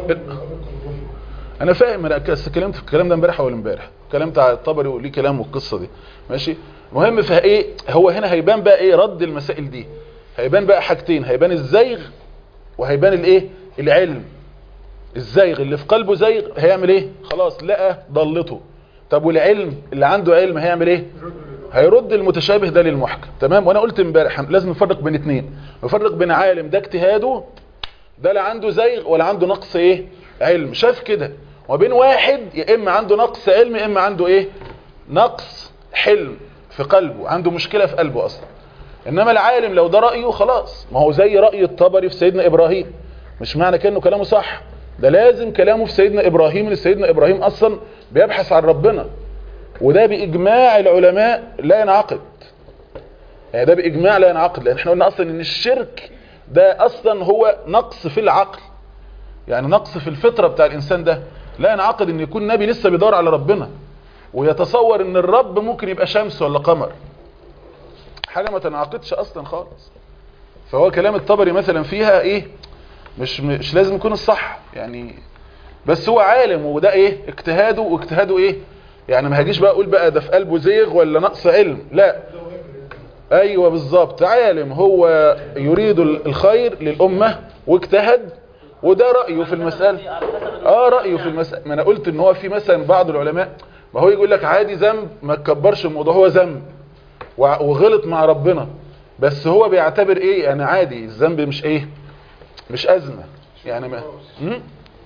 انا فاهم انا كس- كلمت في الكلام ده امبارح اول امبارح الكلام بتاع الطبري وليه كلام والقصه دي ماشي المهم فايه هو هنا هيبان بقى ايه رد المسائل دي هيبان بقى حاجتين هيبان الزيغ وهيبان الايه العلم الزيغ اللي في قلبه زيغ هيعمل ايه خلاص لقى ضلته طب والعلم اللي عنده علم هيعمل ايه هيرد المتشابه ده للمحكم تمام وانا قلت امبارح لازم نفرق بين اتنين نفرق بين عالم ده اجتهاده ده لا عنده زيغ ولا عنده نقص ايه علم شاف كده وبين واحد يا اما عنده نقص علم يا اما عنده ايه نقص حلم في قلبه عنده مشكلة في قلبه اصلا انما العالم لو ده رأيه خلاص ما هو زي رأي الطبري في سيدنا ابراهيم مش معنى كأنه كلامه صح ده لازم كلامه في سيدنا ابراهيم ان سيدنا ابراهيم اصلا بيبحث عن ربنا وده باجماع العلماء لا ينعقد يعني ده باجماع لا ينعقد لان احنا قلنا اصلا ان الشرك ده اصلا هو نقص في العقل يعني نقص في الفطرة بتاع الانسان ده لا ينعقد ان يكون نبي لسه بيدور على ربنا ويتصور ان الرب ممكن يبقى شمس ولا قمر حاجة ما تنعقدش اصلا خالص فهو كلام الطبري مثلا فيها ايه مش مش لازم يكون الصح يعني بس هو عالم وده ايه اجتهاده واجتهاده ايه يعني ما هجيش بقى اقول بقى ده في قلبه زيغ ولا نقص علم لا ايوه بالظبط عالم هو يريد الخير للامه واجتهد وده رايه في المساله على حسب اه رايه في المساله ما انا قلت ان هو في مثلا بعض العلماء ما هو يقول لك عادي ذنب ما تكبرش الموضوع هو ذنب وع- وغلط مع ربنا بس هو بيعتبر ايه يعني عادي الذنب مش ايه مش ازمه يعني ما مم؟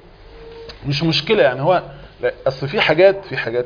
مش مشكله يعني هو لا اصل في حاجات في حاجات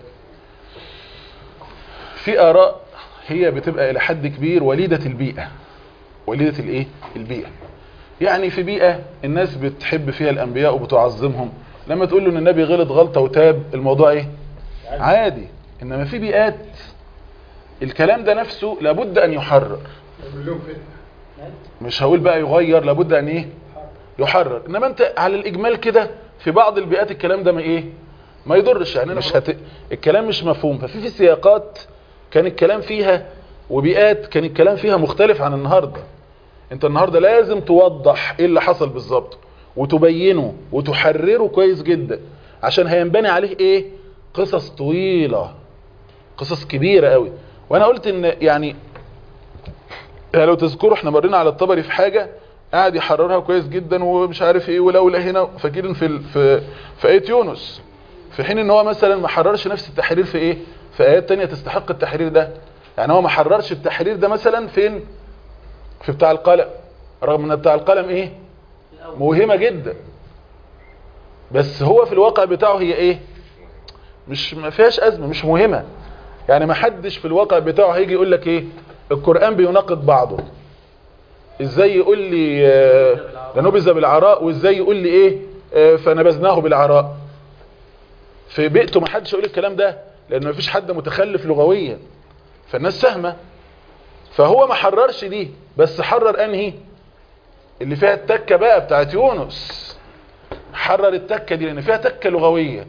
في اراء هي بتبقى الى حد كبير وليده البيئه وليده الايه البيئه يعني في بيئة الناس بتحب فيها الأنبياء وبتعظمهم لما تقول له ان النبي غلط غلطة وتاب الموضوع ايه عادي انما في بيئات الكلام ده نفسه لابد ان يحرر يعمل لهم فتنة مش هقول بقى يغير لابد ان ايه يحرر انما انت على الاجمال كده في بعض البيئات الكلام ده ما ايه ما يضرش يعني مش هت... الكلام مش مفهوم ففي في سياقات كان الكلام فيها وبيئات كان الكلام فيها مختلف عن النهارده انت النهارده لازم توضح ايه اللي حصل بالظبط وتبينه وتحرره كويس جدا عشان هينبني عليه ايه قصص طويلة قصص كبيرة قوي وانا قلت ان يعني يعني لو تذكروا احنا مرينا على الطبري في حاجة قاعد يحررها كويس جدا ومش عارف ايه ولولا هنا فاكرين في ال- في في ايه يونس في حين ان هو مثلا ما حررش نفس التحرير في ايه في ايات تانية تستحق التحرير ده يعني هو ما حررش التحرير ده مثلا فين في بتاع القلم رغم ان بتاع القلم ايه موهمة جدا بس هو في الواقع بتاعه هي ايه مش ما فيهاش ازمة مش مهمة يعني ما حدش في الواقع بتاعه هيجي يقول لك ايه القرآن بيناقض بعضه ازاي يقول لي آه، لنبذ بالعراء وازاي يقول لي ايه آه، فنبذناه بالعراء في بيئته ما حدش يقول الكلام ده لان ما فيش حد متخلف لغويا فالناس فاهمه فهو ما حررش دي بس حرر انهي اللي فيها التكه بقى بتاعت يونس حرر التكه دي لان فيها تكه لغويه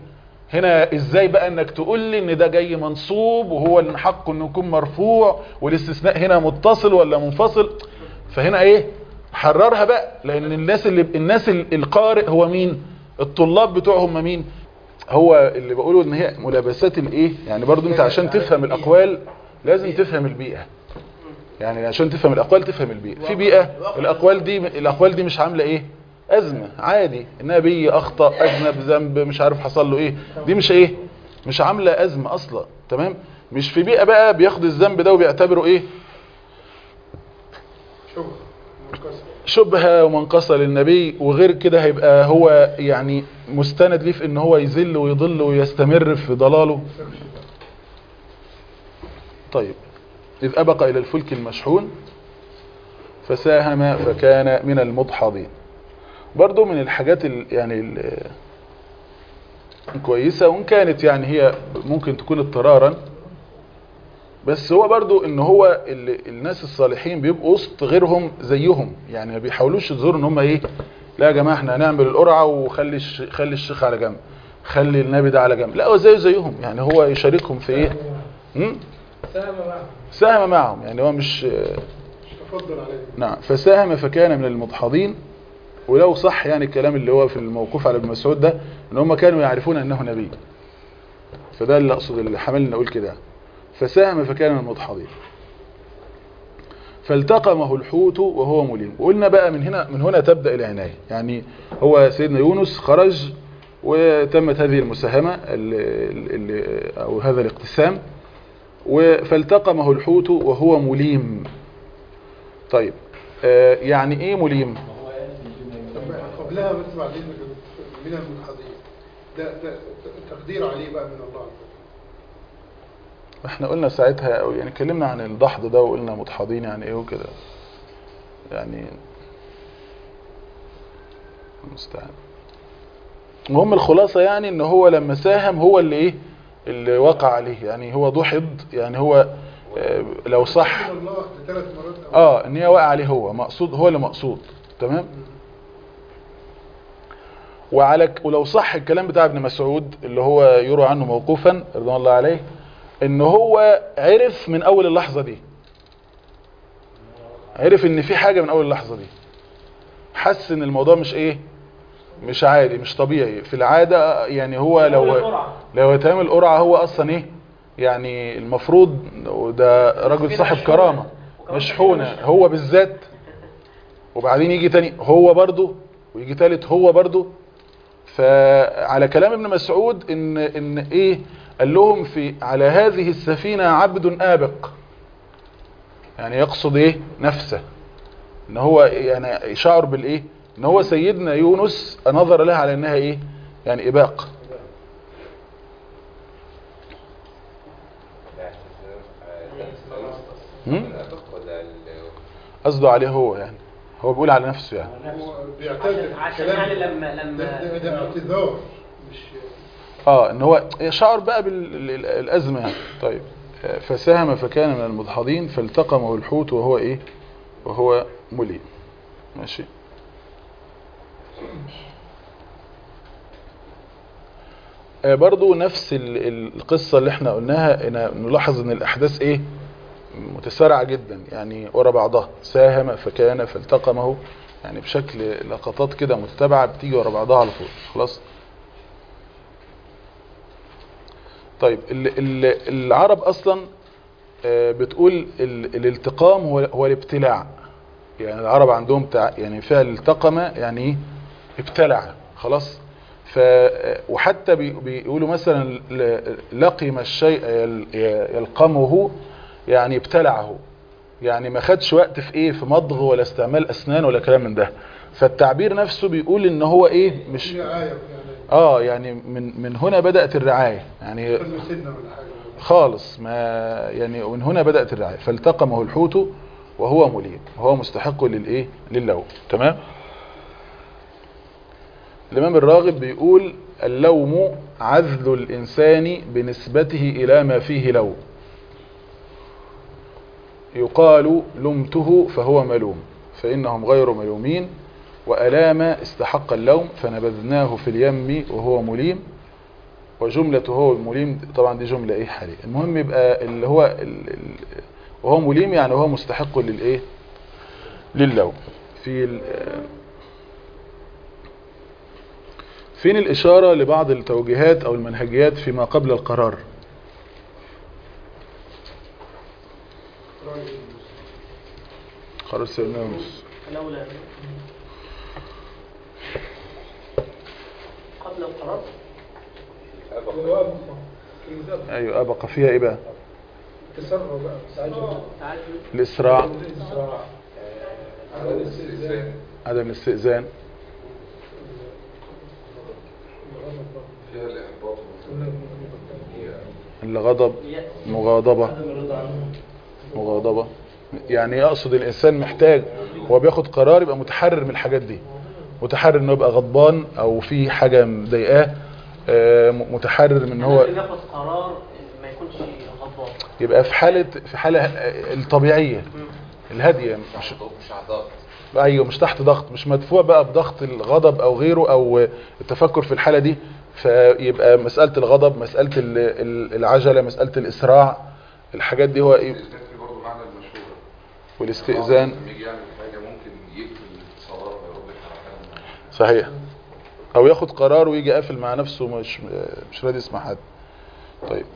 هنا ازاي بقى انك تقول لي ان ده جاي منصوب وهو اللي حقه انه يكون مرفوع والاستثناء هنا متصل ولا منفصل فهنا ايه حررها بقى لان الناس اللي الناس ال- القارئ هو مين الطلاب بتوعهم مين هو اللي بقوله ان هي ملابسات الايه يعني برضو انت عشان تفهم الاقوال لازم تفهم البيئة يعني عشان تفهم الاقوال تفهم البيئة في بيئة الاقوال دي الاقوال دي مش عاملة ايه ازمة عادي النبي اخطأ اذنب ذنب مش عارف حصل له ايه دي مش ايه مش عاملة ازمة اصلا تمام مش في بيئة بقى بياخد الذنب ده وبيعتبره ايه شبهة منكسر شبهة ومنقصة للنبي وغير كده هيبقى هو يعني مستند ليه في ان هو يذل ويضل ويستمر في ضلاله طيب إذ أبق إلى الفلك المشحون فساهم فكان من المدحضين برضو من الحاجات ال يعني ال كويسة وإن كانت يعني هي ممكن تكون اضطرارا بس هو برضو ان هو ال الناس الصالحين بيبقوا وسط غيرهم زيهم يعني ما بيحاولوش يظهروا ان هم ايه لا يا جماعه احنا هنعمل القرعه وخلي الش... خلي الشيخ على جنب خلي النبي ده على جنب لا هو زيه زيهم يعني هو يشاركهم في ايه هم؟ سهم معه ساهم معهم يعني هو مش مش تفضل عليه نعم فساهم فكان من المدحضين ولو صح يعني الكلام اللي هو في الموقوف على ابن مسعود ده ان هم كانوا يعرفون انه نبي فده اللي اقصد اللي حملني اقول كده فساهم فكان من المدحضين فالتقمه الحوت وهو مليم وقلنا بقى من هنا من هنا تبدا العنايه يعني هو سيدنا يونس خرج وتمت هذه المساهمه ال- ال- او هذا الاقتسام و- فالتقمه الحوت وهو مليم طيب آه، يعني ايه مليم طب قبلها بس بعدين من المنحضين ده ده تقدير عليه بقى من الله عز وجل احنا قلنا ساعتها او يعني اتكلمنا عن الدحض ده وقلنا مدحضين يعني ايه وكده يعني المستعان المهم الخلاصة يعني ان هو لما ساهم هو اللي ايه اللي وقع عليه يعني هو دحض يعني هو آه، لو صح من الله ثلاث مرات أو اه ان هي وقع عليه هو مقصود هو اللي مقصود تمام وعلى ك- ولو صح الكلام بتاع ابن مسعود اللي هو يروى عنه موقوفا رضوان الله عليه ان هو عرف من اول اللحظة دي عرف ان في حاجة من اول اللحظة دي حس ان الموضوع مش ايه مش عادي مش طبيعي في العادة يعني هو لو لو يتعمل قرعة هو اصلا ايه يعني المفروض ده راجل صاحب كرامة مشحونة هو بالذات وبعدين يجي تاني هو برضو ويجي تالت هو برضو فعلى كلام ابن مسعود ان ان ايه قال لهم في على هذه السفينة عبد آبق يعني يقصد ايه نفسه ان هو يعني يشعر بالايه ان هو سيدنا يونس نظر لها على انها ايه يعني اباق هم؟ الأدق ولا ال- قصده عليه هو يعني هو بيقول على نفسه يعني هو بيعتذر عشان عشان كلام- يعني لما ده, لما ده, ده اعتذار مش اه ان هو شعر بقى بالازمه يعني. طيب آه، فساهم فكان من المدحضين فالتقمه الحوت وهو ايه وهو مليم ماشي آه، برضو نفس ال- ال- القصة اللي احنا قلناها إن نلاحظ ان الاحداث ايه متسارعة جدا يعني ورا بعضها ساهم فكان فالتقمه يعني بشكل لقطات كده متتابعة بتيجي ورا بعضها على طول خلاص طيب ال ال العرب اصلا آه، بتقول ال الالتقام هو, هو الابتلاع يعني العرب عندهم تع يعني فعل التقم يعني ايه ابتلع خلاص ف وحتى بي- بيقولوا مثلا ل- لقم الشيء يل- يلقمه يعني ابتلعه يعني ما خدش وقت في ايه في مضغ ولا استعمال اسنان ولا كلام من ده فالتعبير نفسه بيقول ان هو ايه مش في رعاية يعني اه يعني من من هنا بدأت الرعاية يعني خدوا سنة ولا حاجة خالص ما يعني ومن هنا بدأت الرعاية فالتقمه الحوت وهو مليم وهو مستحق للايه للوم تمام الإمام الراغب بيقول اللوم عذل الإنسان بنسبته إلى ما فيه لوم يقال لمته فهو ملوم فإنهم غير ملومين وألام استحق اللوم فنبذناه في اليم وهو مليم وجملة هو مليم طبعا دي جملة ايه حالية المهم يبقى اللي هو ال- ال- وهو مليم يعني هو مستحق للايه للوم في ال- فين الإشارة لبعض التوجيهات أو المنهجيات فيما قبل القرار قرار سيدنا يونس لولا قبل القرار أيوة أبقى فيها إيه بقى تسرع بقى تعجل تعجل الإسراع إسراع عدم الاستئذان عدم الاستئذان فيها الإحباط الغضب يأس مغاضبة عدم الرضا عنه مغاضبة يعني يقصد الإنسان محتاج هو بياخد قرار يبقى متحرر من الحاجات دي متحرر انه يبقى غضبان او في حاجة مضايقاه آه، م- متحرر من ان هو اللي بياخد قرار ما يكونش غضبان يبقى في حالة في حالة آه، الطبيعية الهادية مش مش عضاء ايوه مش تحت ضغط مش مدفوع بقى بضغط الغضب او غيره او التفكر في الحالة دي فيبقى مسألة الغضب مسألة ال- ال- العجلة مسألة الإسراع الحاجات دي هو ايه الاستئذان في برضه معنى المشهور والاستئذان لما يجي يعمل حاجة ممكن يقفل الاتصالات ويرد الحلقات صحيح او ياخد قرار ويجي قافل مع نفسه مش مش راضي يسمع حد طيب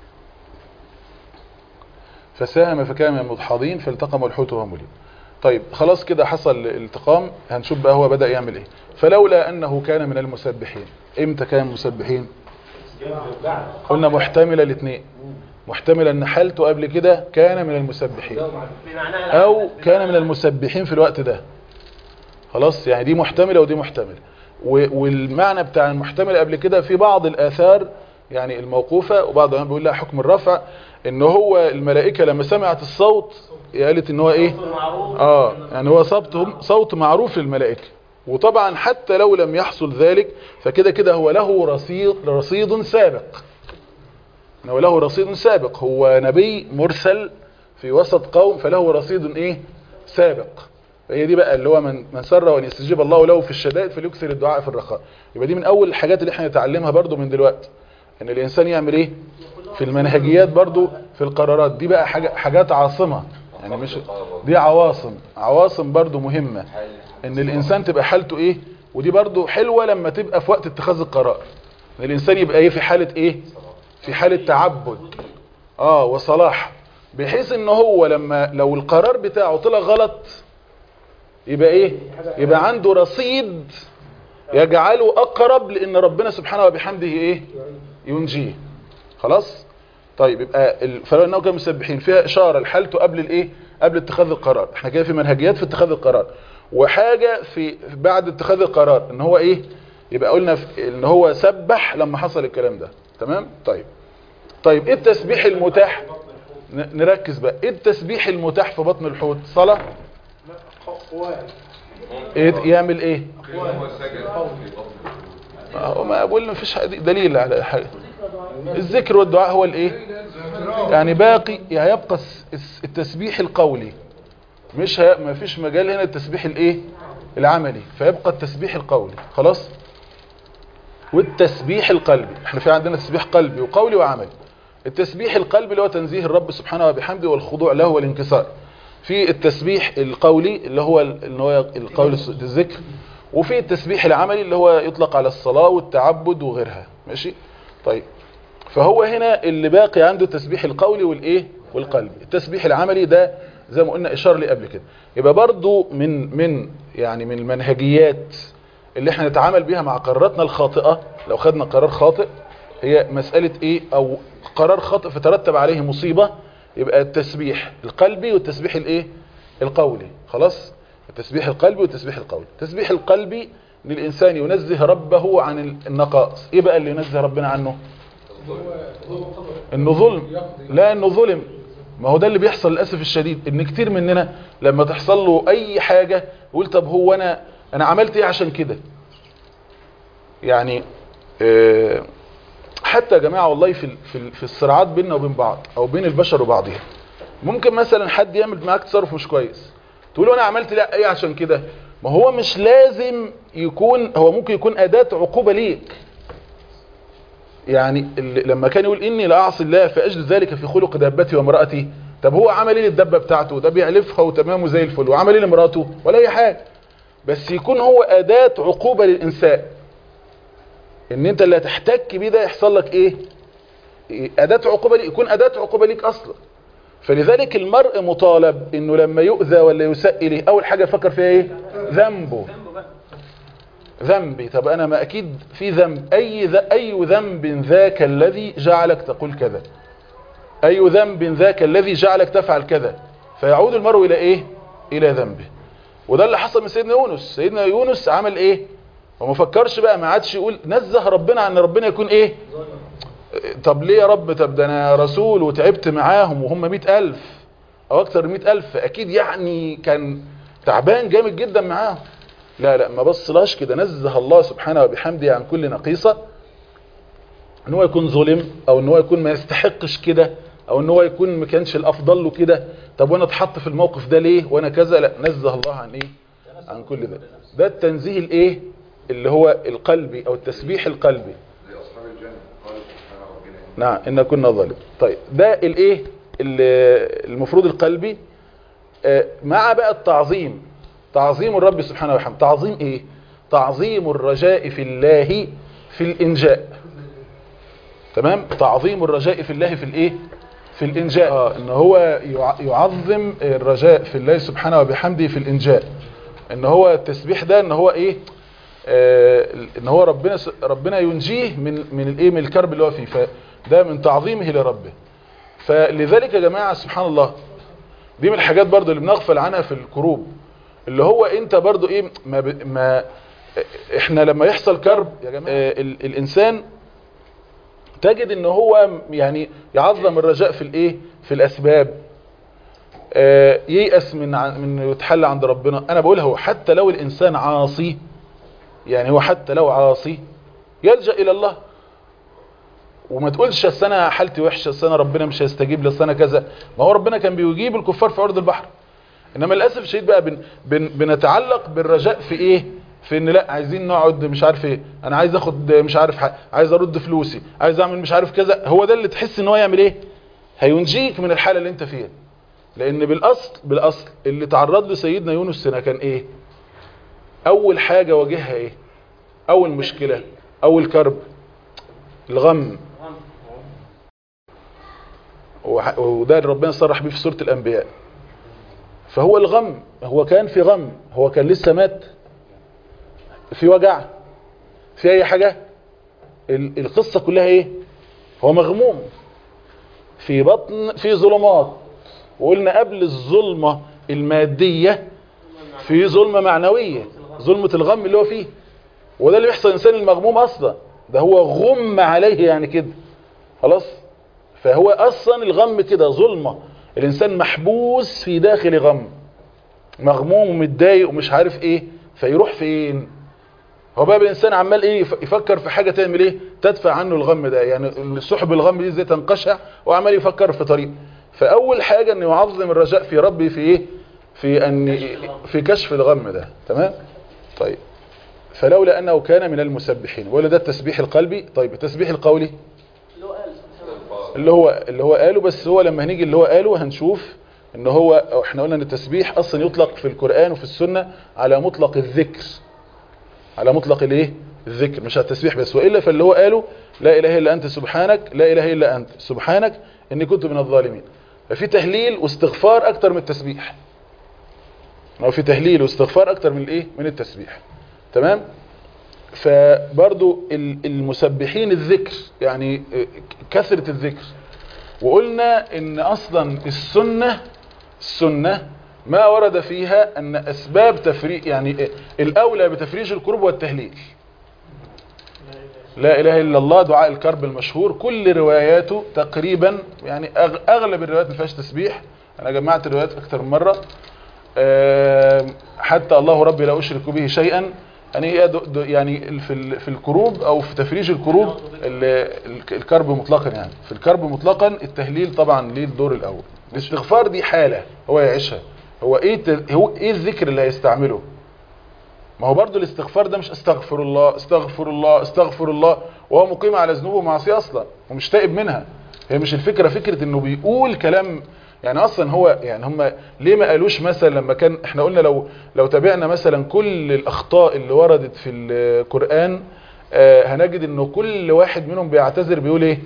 فساهم فكان من المدحضين فالتقم الحوت وهو مليم طيب خلاص كده حصل الالتقام هنشوف بقى هو بدأ يعمل ايه فلولا انه كان من المسبحين امتى كان من المسبحين قلنا محتملة الاثنين محتملة ان حالته قبل كده كان من المسبحين بمعناها او كان من المسبحين في الوقت ده خلاص يعني دي محتملة ودي محتملة و- والمعنى بتاع المحتمل قبل كده في بعض الآثار يعني الموقوفة وبعض العلماء بيقول لها حكم الرفع ان هو الملائكة لما سمعت الصوت قالت ان هو ايه معروف اه يعني هو صوت صوت معروف للملائكة وطبعا حتى لو لم يحصل ذلك فكده كده هو له رصيد رصيد سابق هو له رصيد سابق هو نبي مرسل في وسط قوم فله رصيد ايه سابق هي دي بقى اللي هو من من سر وان يستجيب الله له في الشدائد فليكثر الدعاء في الرخاء يبقى دي من اول الحاجات اللي احنا نتعلمها برضو من دلوقتي ان الانسان يعمل ايه في المنهجيات برضو في القرارات دي بقى حاجة حاجات عاصمة يعني مش دي عواصم عواصم برضو مهمة ان الانسان تبقى حالته ايه ودي برضو حلوة لما تبقى في وقت اتخاذ القرار ان الانسان يبقى ايه في حالة ايه في حالة تعبد اه وصلاح بحيث ان هو لما لو القرار بتاعه طلع غلط يبقى ايه يبقى عنده رصيد يجعله اقرب لان ربنا سبحانه وبحمده ايه ينجيه خلاص طيب يبقى ال- فلو انه كانوا مسبحين فيها اشاره لحالته قبل الايه قبل اتخاذ القرار احنا كده في منهجيات في اتخاذ القرار وحاجه في بعد اتخاذ القرار ان هو ايه يبقى قلنا في ان هو سبح لما حصل الكلام ده تمام طيب طيب ايه التسبيح المتاح ن- نركز بقى ايه التسبيح المتاح في بطن الحوت صلاه إيه يعمل ايه هو سجد في بطن هو ما بقول ما فيش دليل على حاجه الذكر والدعاء هو الايه يعني باقي يعني هيبقى الس- الس- التسبيح القولي مش هي... ما فيش مجال هنا التسبيح الايه العملي فيبقى التسبيح القولي خلاص والتسبيح القلبي احنا في عندنا تسبيح قلبي وقولي وعملي التسبيح القلبي اللي هو تنزيه الرب سبحانه وبحمده والخضوع له والانكسار في التسبيح القولي اللي هو ال- اللي هو القول الس- الذكر وفي التسبيح العملي اللي هو يطلق على الصلاة والتعبد وغيرها ماشي طيب فهو هنا اللي باقي عنده التسبيح القولي والايه والقلبي التسبيح العملي ده زي ما قلنا اشار لي قبل كده يبقى برضو من من يعني من المنهجيات اللي احنا نتعامل بيها مع قراراتنا الخاطئة لو خدنا قرار خاطئ هي مسألة ايه او قرار خاطئ فترتب عليه مصيبة يبقى التسبيح القلبي والتسبيح الايه القولي خلاص التسبيح القلبي والتسبيح القولي التسبيح القلبي ان الانسان ينزه ربه عن النقائص ايه بقى اللي ينزه ربنا عنه انه ظلم لا انه ظلم ما هو ده اللي بيحصل للاسف الشديد ان كتير مننا لما تحصل له اي حاجة يقول طب هو انا انا عملت ايه عشان كده يعني آه، حتى يا جماعة والله في ال- في ال- في الصراعات بيننا وبين بعض او بين البشر وبعضهم ممكن مثلا حد يعمل معاك تصرف مش كويس تقول له انا عملت لا ايه عشان كده ما هو مش لازم يكون هو ممكن يكون اداة عقوبة ليك يعني اللي لما كان يقول اني لا اعصي الله فاجد ذلك في خلق دابتي وامراتي طب هو عمل ايه للدبه بتاعته ده بيعلفها وتمامه زي الفل وعمل ايه لمراته ولا اي حاجه بس يكون هو اداه عقوبه للانسان ان انت اللي هتحتك بيه ده يحصل لك ايه إيه؟ اداه عقوبه ليك يكون اداه عقوبه ليك اصلا فلذلك المرء مطالب انه لما يؤذى ولا يساء اليه اول حاجه يفكر فيها ايه ذنبه ذنبي طب انا ما اكيد في ذنب اي ذ... اي ذنب ذاك الذي جعلك تقول كذا اي ذنب ذاك الذي جعلك تفعل كذا فيعود المرء الى ايه الى ذنبه وده اللي حصل من سيدنا يونس سيدنا يونس عمل ايه وما فكرش بقى ما عادش يقول نزه ربنا عن ربنا يكون ايه طب ليه يا رب طب ده انا رسول وتعبت معاهم وهم مئة الف او اكتر من مئة الف اكيد يعني كان تعبان جامد جدا معاهم لا لا ما بصلاش كده نزه الله سبحانه وبحمده عن كل نقيصة ان هو يكون ظلم او ان هو يكون ما يستحقش كده او ان هو يكون ما كانش الافضل له كده طب وانا اتحط في الموقف ده ليه وانا كذا لا نزه الله عن ايه عن كل ده ده التنزيه الايه اللي هو القلبي او التسبيح القلبي زي اصحاب الجنه قال سبحان ربنا نعم إن كنا ظالم طيب ده الايه ال- المفروض القلبي آه، مع بقى التعظيم تعظيم الرب سبحانه وتعالى تعظيم ايه تعظيم الرجاء في الله في الانجاء تمام تعظيم الرجاء في الله في الايه في الانجاء آه ان هو يع- يعظم الرجاء في الله سبحانه وبحمده في الانجاء ان هو التسبيح ده ان هو ايه آه ان هو ربنا س- ربنا ينجيه من من الايه من الكرب اللي هو فيه فده من تعظيمه لربه فلذلك يا جماعه سبحان الله دي من الحاجات برضو اللي بنغفل عنها في الكروب اللي هو انت برضو ايه ما, ب... ما احنا لما يحصل كرب يا جماعه آه ال... الانسان تجد ان هو يعني يعظم الرجاء في الايه في الاسباب آه ييأس من ع- من يتحل عند ربنا انا بقولها هو حتى لو الانسان عاصي يعني هو حتى لو عاصي يلجأ الى الله وما تقولش اصل انا حالتي وحشه اصل انا ربنا مش هيستجيب لي اصل انا كذا ما هو ربنا كان بيجيب الكفار في ارض البحر انما للاسف الشديد بقى بن بن بنتعلق بالرجاء في ايه في ان لا عايزين نقعد مش عارف ايه انا عايز اخد مش عارف حق. عايز ارد فلوسي عايز اعمل مش عارف كذا هو ده اللي تحس ان هو يعمل ايه هينجيك من الحاله اللي انت فيها لان بالاصل بالاصل اللي تعرض له سيدنا يونس هنا كان ايه اول حاجه واجهها ايه اول مشكله اول كرب الغم وح- وده اللي ربنا صرح بيه في سورة الأنبياء فهو الغم هو كان في غم هو كان لسه مات في وجع في أي حاجة ال- القصة كلها إيه هو مغموم في بطن في ظلمات وقلنا قبل الظلمة المادية في ظلمة معنوية ظلمة الغم اللي هو فيه وده اللي بيحصل الإنسان المغموم أصلا ده هو غم عليه يعني كده خلاص فهو اصلا الغم كده ظلمة الانسان محبوس في داخل غم مغموم ومتضايق ومش عارف ايه فيروح فين هو بقى الانسان عمال ايه يف- يفكر في حاجة تعمل ايه تدفع عنه الغم ده يعني سحب الغم دي ازاي تنقشع وعمال يفكر في طريق فاول حاجة انه يعظم الرجاء في ربي في ايه في ان في كشف الغم ده تمام طيب فلولا انه كان من المسبحين ولا ده التسبيح القلبي طيب التسبيح القولي اللي هو قال سبحان الله اللي هو اللي هو قاله بس هو لما هنيجي اللي هو قاله هنشوف ان هو أو احنا قلنا ان التسبيح اصلا يطلق في القرآن وفي السنة على مطلق الذكر على مطلق الايه الذكر مش على التسبيح بس والا فاللي هو قاله لا اله الا انت سبحانك لا اله الا انت سبحانك اني كنت من الظالمين ففي تهليل واستغفار اكتر من التسبيح او في تهليل واستغفار اكتر من الايه من التسبيح تمام فبرضو ال- المسبحين الذكر يعني كثرة الذكر وقلنا ان اصلا السنة السنة ما ورد فيها ان اسباب تفريق يعني الاولى بتفريج الكروب والتهليل لا اله الا الله دعاء الكرب المشهور كل رواياته تقريبا يعني أغ- اغلب الروايات ما فيهاش تسبيح انا جمعت الروايات اكتر من مره آم، حتى الله ربي لا اشرك به شيئا يعني هي دو- دو- يعني في ال- في الكروب او في تفريج الكروب ال- ال- الكرب مطلقا يعني في الكرب مطلقا التهليل طبعا ليه الدور الاول الاستغفار دي حاله هو يعيشها هو ايه ت- هو ايه الذكر اللي هيستعمله ما هو برضو الاستغفار ده مش استغفر الله استغفر الله استغفر الله وهو مقيم على ذنوب ومعصيه اصلا ومش تائب منها هي مش الفكره فكره انه بيقول كلام يعني اصلا هو يعني هم ليه ما قالوش مثلا لما كان احنا قلنا لو لو تابعنا مثلا كل الاخطاء اللي وردت في القران آه هنجد انه كل واحد منهم بيعتذر بيقول ايه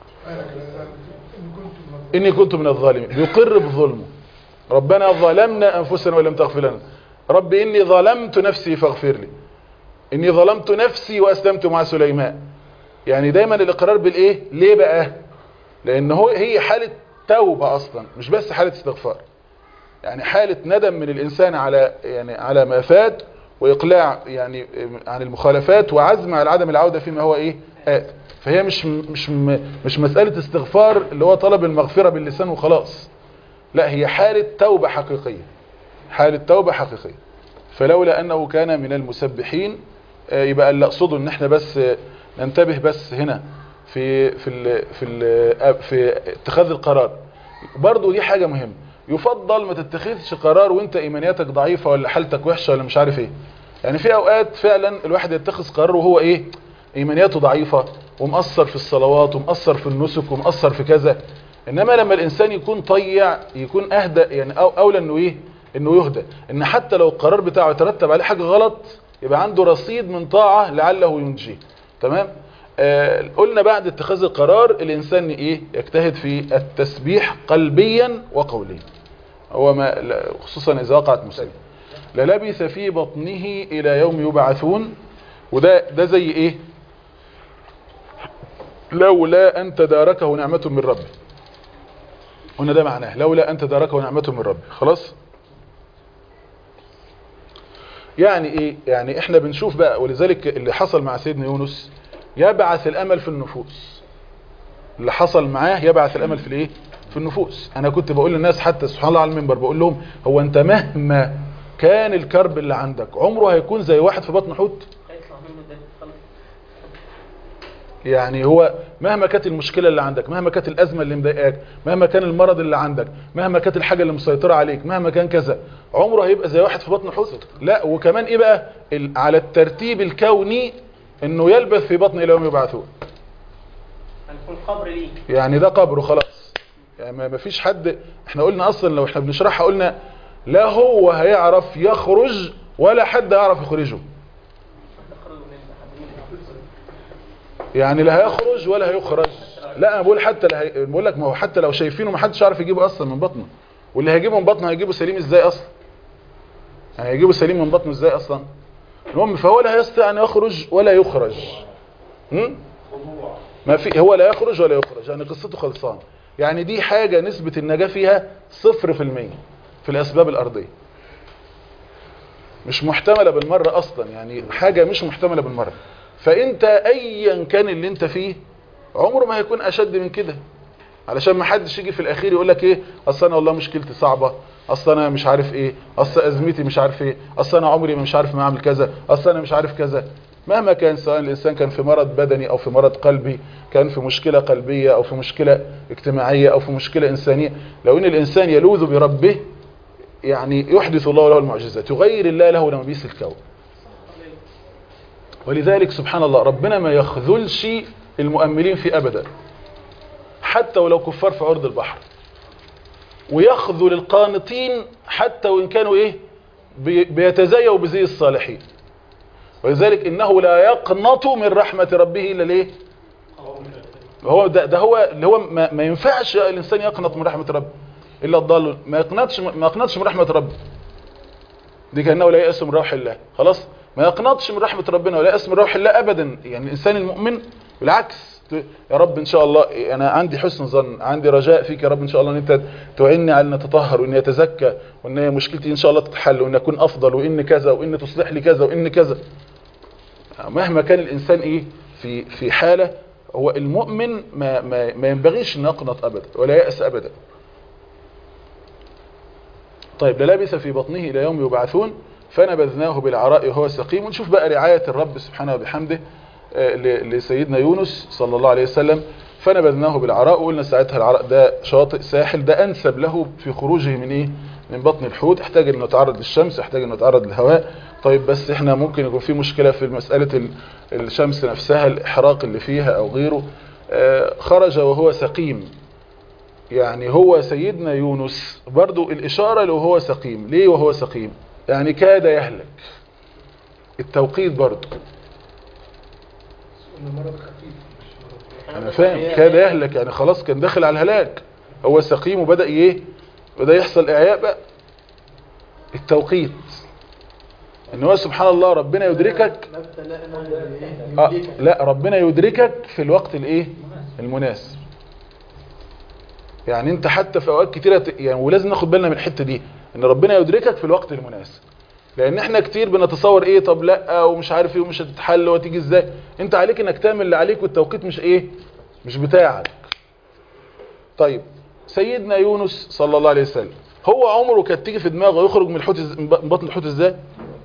اني كنت من الظالمين بيقر بظلمه ربنا ظلمنا انفسنا ولم تغفر لنا رب اني ظلمت نفسي فاغفر لي اني ظلمت نفسي واسلمت مع سليمان يعني دايما الاقرار بالايه ليه بقى لان هو هي حاله توبه اصلا مش بس حاله استغفار يعني حاله ندم من الانسان على يعني على ما فات واقلاع يعني عن المخالفات وعزم على عدم العوده فيما هو ايه آت فهي مش مش مش مساله استغفار اللي هو طلب المغفره باللسان وخلاص لا هي حاله توبه حقيقيه حاله توبه حقيقيه فلولا انه كان من المسبحين آه، يبقى اللي اقصده ان احنا بس آه، ننتبه بس هنا في في ال في ال في اتخاذ القرار برضه دي حاجه مهمه يفضل ما تتخذش قرار وانت ايمانياتك ضعيفه ولا حالتك وحشه ولا مش عارف ايه يعني في اوقات فعلا الواحد يتخذ قرار وهو ايه ايمانياته ضعيفه ومقصر في الصلوات ومقصر في النسك ومقصر في كذا انما لما الانسان يكون طيع يكون اهدى يعني أو اولى انه ايه انه يهدى ان حتى لو القرار بتاعه يترتب عليه حاجه غلط يبقى عنده رصيد من طاعه لعله ينجيه تمام آه قلنا بعد اتخاذ القرار الانسان ايه يجتهد في التسبيح قلبيا وقوليا هو ما لا- خصوصا اذا وقعت مصيبه للبث في بطنه الى يوم يبعثون وده ده زي ايه لولا ان تداركه نعمه من ربه هنا ده معناه لولا ان تداركه نعمه من ربه خلاص يعني ايه يعني احنا بنشوف بقى ولذلك اللي حصل مع سيدنا يونس يبعث الامل في النفوس اللي حصل معاه يبعث الامل في الايه في النفوس انا كنت بقول للناس حتى سبحان الله على المنبر بقول لهم هو انت مهما كان الكرب اللي عندك عمره هيكون زي واحد في بطن حوت هيطلع منه ده خلاص يعني هو مهما كانت المشكلة اللي عندك مهما كانت الأزمة اللي مضايقاك مهما كان المرض اللي عندك مهما كانت الحاجة اللي مسيطرة عليك مهما كان كذا عمره هيبقى زي واحد في بطن حوت لا وكمان ايه بقى ال- على الترتيب الكوني انه يلبث في بطن الى يوم يبعثون هنكون قبر ليه يعني ده قبره خلاص يعني ما ما فيش حد احنا قلنا اصلا لو احنا بنشرحها قلنا لا هو هيعرف يخرج ولا حد يعرف يخرجه تخرج من يعني لا هيخرج ولا هيخرج لا انا بقول حتى لا هي... بقول لك ما هو حتى لو شايفينه ما حدش عارف يجيبه اصلا من بطنه واللي هيجيبه من بطنه هيجيبه سليم ازاي اصلا يعني هيجيبه سليم من بطنه ازاي اصلا المهم فهو لا يستطيع ان يخرج ولا يخرج هم؟ ما في هو لا يخرج ولا يخرج يعني قصته خلصان يعني دي حاجة نسبة النجاة فيها صفر في المية في الأسباب الأرضية مش محتملة بالمرة أصلا يعني حاجة مش محتملة بالمرة فأنت أيا كان اللي أنت فيه عمره ما هيكون أشد من كده علشان ما حدش يجي في الأخير يقول لك إيه أصل أنا والله مشكلتي صعبة أصل أنا مش عارف إيه أصل أزمتي مش عارف إيه أصل أنا عمري مش عارف ما أعمل كذا أصل أنا مش عارف كذا مهما كان سواء الإنسان كان في مرض بدني أو في مرض قلبي كان في مشكلة قلبية أو في مشكلة اجتماعية أو في مشكلة إنسانية لو إن الإنسان يلوذ بربه يعني يحدث الله له المعجزات يغير الله له نوابيس الكون ولذلك سبحان الله ربنا ما يخذلش المؤملين في أبدا حتى ولو كفار في عرض البحر ويخذل القانطين حتى وإن كانوا إيه بي- بيتزيوا بزي الصالحين ولذلك إنه لا يقنط من رحمة ربه إلا ليه هو ده, ده هو اللي هو ما, ما ينفعش الإنسان يقنط من رحمة ربه إلا الضال ما يقنطش ما يقنطش من رحمة ربه دي كأنه لا يأس من روح الله خلاص ما يقنطش من رحمة ربنا ولا يأس من روح الله أبدا يعني الإنسان المؤمن بالعكس ت- يا رب إن شاء الله أنا عندي حسن ظن عندي رجاء فيك يا رب إن شاء الله أن أنت تعني على أن أتطهر وأن أتزكى وأن مشكلتي إن شاء الله تتحل وأن أكون أفضل وإن كذا وإن تصلح لي كذا وإن كذا مهما كان الإنسان إيه في في حالة هو المؤمن ما, ما, ما ينبغيش أن يقنط أبدا ولا يأس أبدا طيب للبث في بطنه إلى يوم يبعثون فنبذناه بالعراء وهو سقيم ونشوف بقى رعاية الرب سبحانه وبحمده آه، ل- لسيدنا يونس صلى الله عليه وسلم فنبذناه بالعراء وقلنا ساعتها العراء ده شاطئ ساحل ده أنسب له في خروجه من إيه من بطن الحوت يحتاج انه يتعرض للشمس يحتاج انه يتعرض للهواء طيب بس احنا ممكن يكون في مشكلة في مسألة ال- الشمس نفسها الاحراق اللي فيها او غيره آه، خرج وهو سقيم يعني هو سيدنا يونس برضو الاشارة لو هو سقيم ليه وهو سقيم يعني كاد يهلك التوقيت برضو انه مرض خفيف مش مرض انا فاهم كاد يهلك يعني خلاص كان داخل على الهلاك هو سقيم وبدأ ايه بدأ يحصل اعياء بقى التوقيت ان هو سبحان الله ربنا يدركك ما ابتلأنا آه بإيه؟ لا ربنا يدركك في الوقت الايه المناسب يعني انت حتى في اوقات كتيرة ت- يعني ولازم ناخد بالنا من الحتة دي ان ربنا يدركك في الوقت المناسب لان احنا كتير بنتصور ايه طب لا ومش عارف ايه ومش هتتحل وتيجي ازاي انت عليك انك تعمل اللي عليك والتوقيت مش ايه مش بتاعك طيب سيدنا يونس صلى الله عليه وسلم هو عمره كانت تيجي في دماغه يخرج من الحوت إز- من بطن الحوت ازاي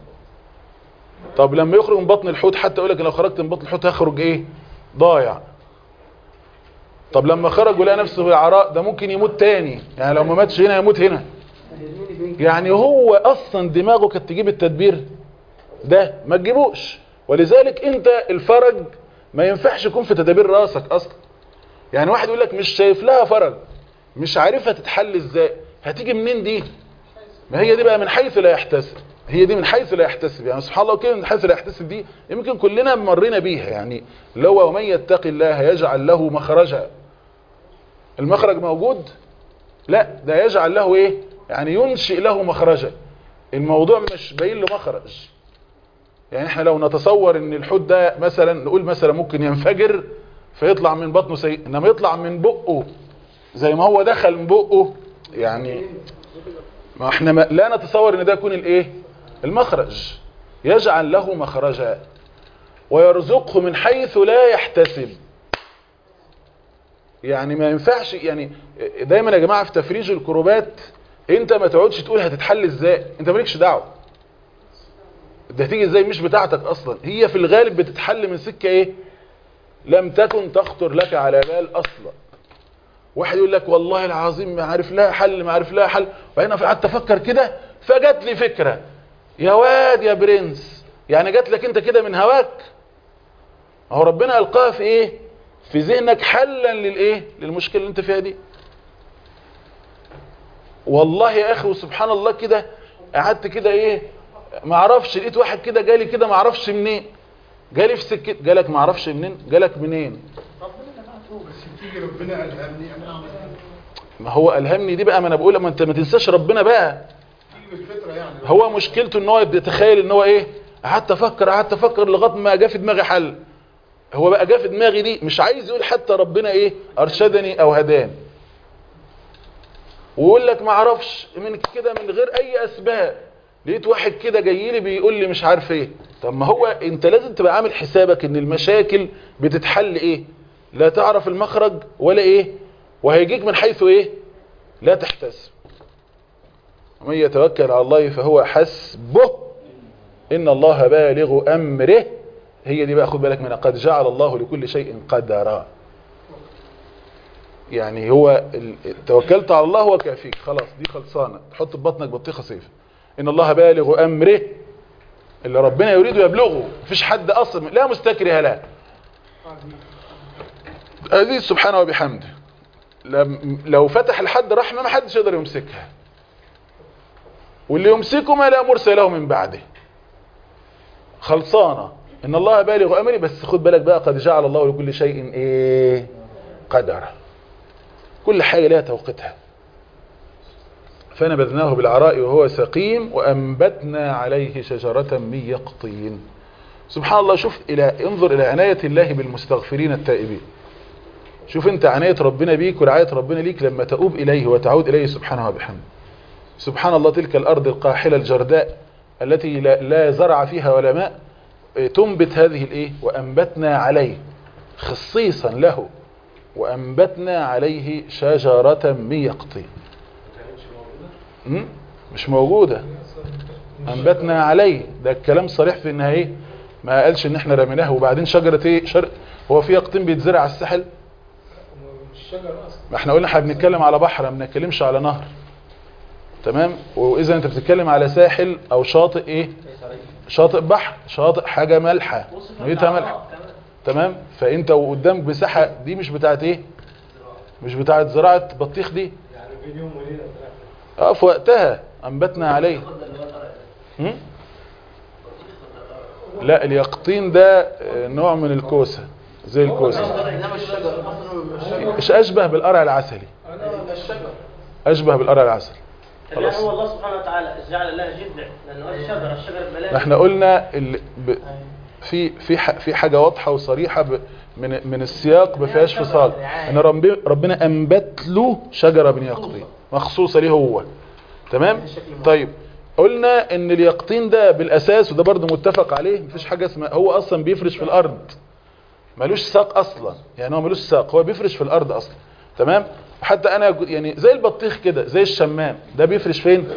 طب لما يخرج من بطن الحوت حتى يقول لك لو خرجت من بطن الحوت هخرج ايه ضايع طب لما خرج ولقى نفسه في العراء ده ممكن يموت تاني يعني لو ما ماتش هنا يموت هنا يعني هو اصلا دماغه كانت تجيب التدبير ده ما تجيبوش ولذلك انت الفرج ما ينفعش يكون في تدابير راسك اصلا يعني واحد يقول لك مش شايف لها فرج مش عارفها تتحل ازاي هتيجي منين دي ما هي دي بقى من حيث لا يحتسب هي دي من حيث لا يحتسب يعني سبحان الله كده من حيث لا يحتسب دي يمكن كلنا مرينا بيها يعني لو ومن يتق الله يجعل له مخرجا المخرج موجود لا ده يجعل له ايه يعني ينشئ له مخرجا الموضوع مش باين له مخرج يعني احنا لو نتصور ان الحوت ده مثلا نقول مثلا ممكن ينفجر فيطلع من بطنه سيء انما يطلع من بقه زي ما هو دخل من بقه يعني ما احنا ما لا نتصور ان ده يكون الايه المخرج يجعل له مخرجا ويرزقه من حيث لا يحتسب يعني ما ينفعش يعني دايما يا جماعة في تفريج الكروبات انت ما تقعدش تقول هتتحل ازاي انت مالكش دعوه ده هتيجي ازاي مش بتاعتك اصلا هي في الغالب بتتحل من سكة ايه لم تكن تخطر لك على بال اصلا واحد يقول لك والله العظيم ما عارف لها حل ما عارف لها حل وهنا قعدت افكر كده فجت لي فكرة يا واد يا برنس يعني جات لك انت كده من هواك اهو ربنا القاها في ايه في ذهنك حلا للايه للمشكله اللي انت فيها دي والله يا اخي وسبحان الله كده قعدت كده ايه ما اعرفش لقيت واحد كده جالي كده ما اعرفش منين جالي في سكه جالك ما اعرفش منين جالك منين ربنا بعته بس تيجي ربنا الهمني انا اعمل كده. ما هو الهمني دي بقى ما انا بقول ما انت ما تنساش ربنا بقى تيجي بالفطره يعني هو مشكلته ان هو بيتخيل ان هو ايه قعدت افكر قعدت افكر لغايه ما جه في دماغي حل هو بقى جه في دماغي دي مش عايز يقول حتى ربنا ايه ارشدني او هداني ويقول لك ما اعرفش من كده من غير اي اسباب لقيت واحد كده جاي لي بيقول لي مش عارف ايه طب ما هو انت لازم تبقى عامل حسابك ان المشاكل بتتحل ايه لا تعرف المخرج ولا ايه وهيجيك من حيث ايه لا تحتسب ومن يتوكل على الله فهو حسبه ان الله بالغ امره هي دي بقى خد بالك منها قد جعل الله لكل شيء قدرا يعني هو ال- توكلت على الله هو كافيك خلاص دي خلصانه تحط في بطنك بطيخه صيف ان الله بالغ امره اللي ربنا يريده يبلغه مفيش حد اصلا لا مستكره لا عزيز سبحانه وبحمده لم- لو فتح لحد رحمه ما حدش يقدر يمسكها واللي يمسكه ما لا مرسل له من بعده خلصانه ان الله بالغ امري بس خد بالك بقى قد جعل الله لكل شيء ايه قدره كل حاجه لها توقيتها فنبذناه بالعراء وهو سقيم وأنبتنا عليه شجرة من يقطين سبحان الله شوف إلى انظر إلى عناية الله بالمستغفرين التائبين شوف انت عناية ربنا بيك ورعاية ربنا ليك لما تؤوب إليه وتعود إليه سبحانه وبحمده سبحان الله تلك الأرض القاحلة الجرداء التي لا, لا زرع فيها ولا ماء اه، تنبت هذه الإيه وأنبتنا عليه خصيصا له وأنبتنا عليه شجرة من يقطين مم؟ مش موجودة أنبتنا عليه ده الكلام صريح في إنها إيه ما قالش إن إحنا رميناها وبعدين شجرة إيه شر... هو في يقطين بيتزرع على الساحل مش شجر اصلا ما إحنا قلنا إحنا بنتكلم على بحر ما بنتكلمش على نهر تمام واذا انت بتتكلم على ساحل او شاطئ ايه شاطئ بحر شاطئ حاجه مالحه ميتها مالحه تمام فانت وقدامك مساحه دي مش بتاعت ايه مش بتاعت زراعه بطيخ دي يعني بين يوم وليله اه في وقتها انبتنا عليه هم؟ لا اليقطين ده آه، نوع من الكوسه زي الكوسه انما الشجر اصلا مش اشبه بالقرع العسلي الشجر اشبه بالقرع العسلي خلاص خلاص. هو الله سبحانه وتعالى جعل لها جذع لانه هذه شجره الشجره ببلاش احنا قلنا ال... ب... في في ح... في حاجه واضحه وصريحه ب... من من السياق ما فيهاش فصال ان ربي... ربنا انبت له شجره من يقطين مخصوصه ليه هو تمام طيب قلنا ان اليقطين ده بالاساس وده برضه متفق عليه مفيش حاجه اسمها هو اصلا بيفرش في الارض ملوش ساق اصلا يعني هو ملوش ساق هو بيفرش في الارض اصلا تمام حتى انا جو- يعني زي البطيخ كده زي الشمام ده بيفرش فين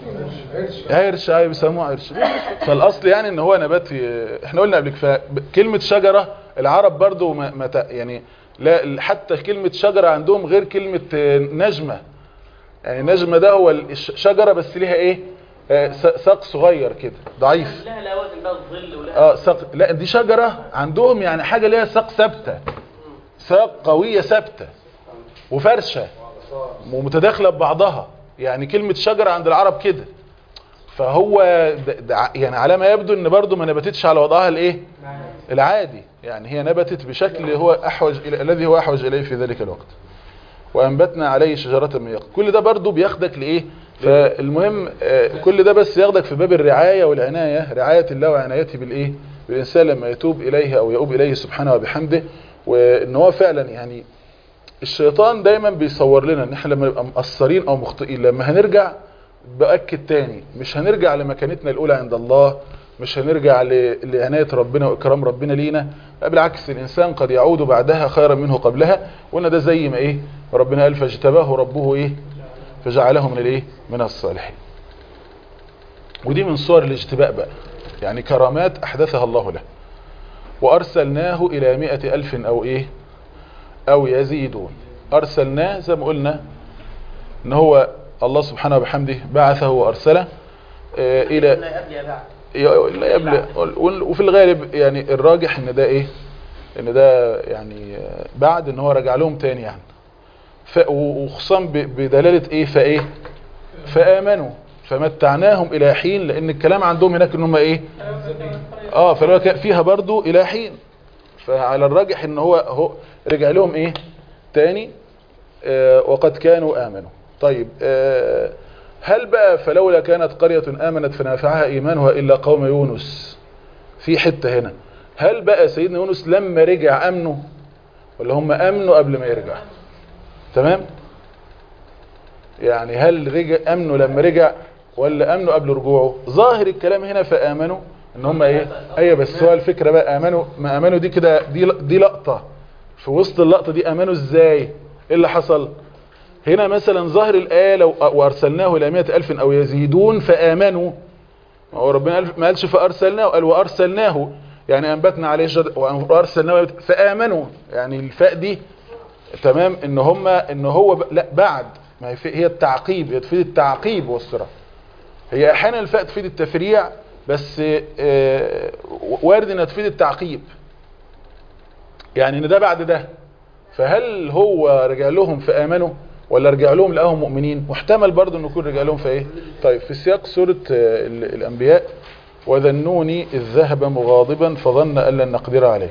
عرش ايوه بيسموه عرش فالاصل يعني ان هو نبات ي- احنا قلنا قبل كفايه ب- كلمه شجره العرب برضو ما ما ت- يعني لا حتى كلمه شجره عندهم غير كلمه آه، نجمه يعني نجمه ده هو الش- شجره بس ليها ايه آه، س- ساق صغير كده ضعيف لها لوازم بقى الظل ولها اه ساق لا دي شجره عندهم يعني حاجه ليها ساق ثابته ساق قويه ثابته وفرشه ومتداخله ببعضها يعني كلمه شجره عند العرب كده فهو ده ده يعني على ما يبدو ان برضو ما نبتتش على وضعها الايه العادي يعني هي نبتت بشكل هو احوج الى الذي هو احوج اليه في ذلك الوقت وانبتنا عليه شجره من يقطين كل ده برضو بياخدك لايه فالمهم آه، كل ده بس ياخدك في باب الرعايه والعنايه رعايه الله وعنايته بالايه بالانسان لما يتوب اليه او يؤوب اليه سبحانه وبحمده وان هو فعلا يعني الشيطان دايما بيصور لنا ان احنا لما نبقى مقصرين او مخطئين لما هنرجع باكد تاني مش هنرجع لمكانتنا الاولى عند الله مش هنرجع ل- لعنايه ربنا واكرام ربنا لينا لا بالعكس الانسان قد يعود بعدها خيرا منه قبلها وقلنا ده زي ما ايه ربنا قال فاجتباه ربه ايه فجعله من الايه من الصالحين ودي من صور الاجتباء بقى يعني كرامات احدثها الله له وارسلناه الى مئة الف او ايه او يزيدون ارسلناه زي ما قلنا ان هو الله سبحانه وبحمده بعثه وارسله آه، الى لا يبلي بعد ي- لا يبلغ وال- وفي الغالب يعني الراجح ان ده ايه ان ده يعني آه، بعد ان هو رجع لهم تاني يعني ف و- وخصوصا ب- بدلالة ايه فايه فامنوا فمتعناهم الى حين لان الكلام عندهم هناك ان هم ايه اه فلو كان فيها برضو الى حين فعلى الراجح ان هو هو رجع لهم ايه تاني آه وقد كانوا امنوا طيب آه هل بقى فلولا كانت قرية امنت فنافعها ايمانها الا قوم يونس في حتة هنا هل بقى سيدنا يونس لما رجع امنوا ولا هم امنوا قبل ما يرجع تمام يعني هل رجع امنوا لما رجع ولا امنوا قبل رجوعه ظاهر الكلام هنا فامنوا ان هم ايه ايوه بس هو الفكره بقى امنوا ما امنوا دي كده دي دي لقطه في وسط اللقطه دي امنوا ازاي ايه اللي حصل هنا مثلا ظاهر الايه لو وارسلناه الى 100000 او يزيدون فامنوا ما هو ربنا قال ما قالش فارسلناه قال وارسلناه يعني انبتنا عليه شجر وارسلناه فامنوا يعني الفاء دي تمام ان هم ان هو ب... لا بعد ما هي في- هي التعقيب هي تفيد التعقيب والصراع هي احيانا الفاء تفيد التفريع بس آه، وارد انها تفيد التعقيب يعني ان ده بعد ده فهل هو رجع لهم فامنوا ولا رجع لهم لقاهم مؤمنين محتمل برضه انه يكون رجع لهم في ايه طيب في سياق سوره آه، ال- الانبياء وذنوني اذ ذهب مغاضبا فظن ان لن نقدر عليه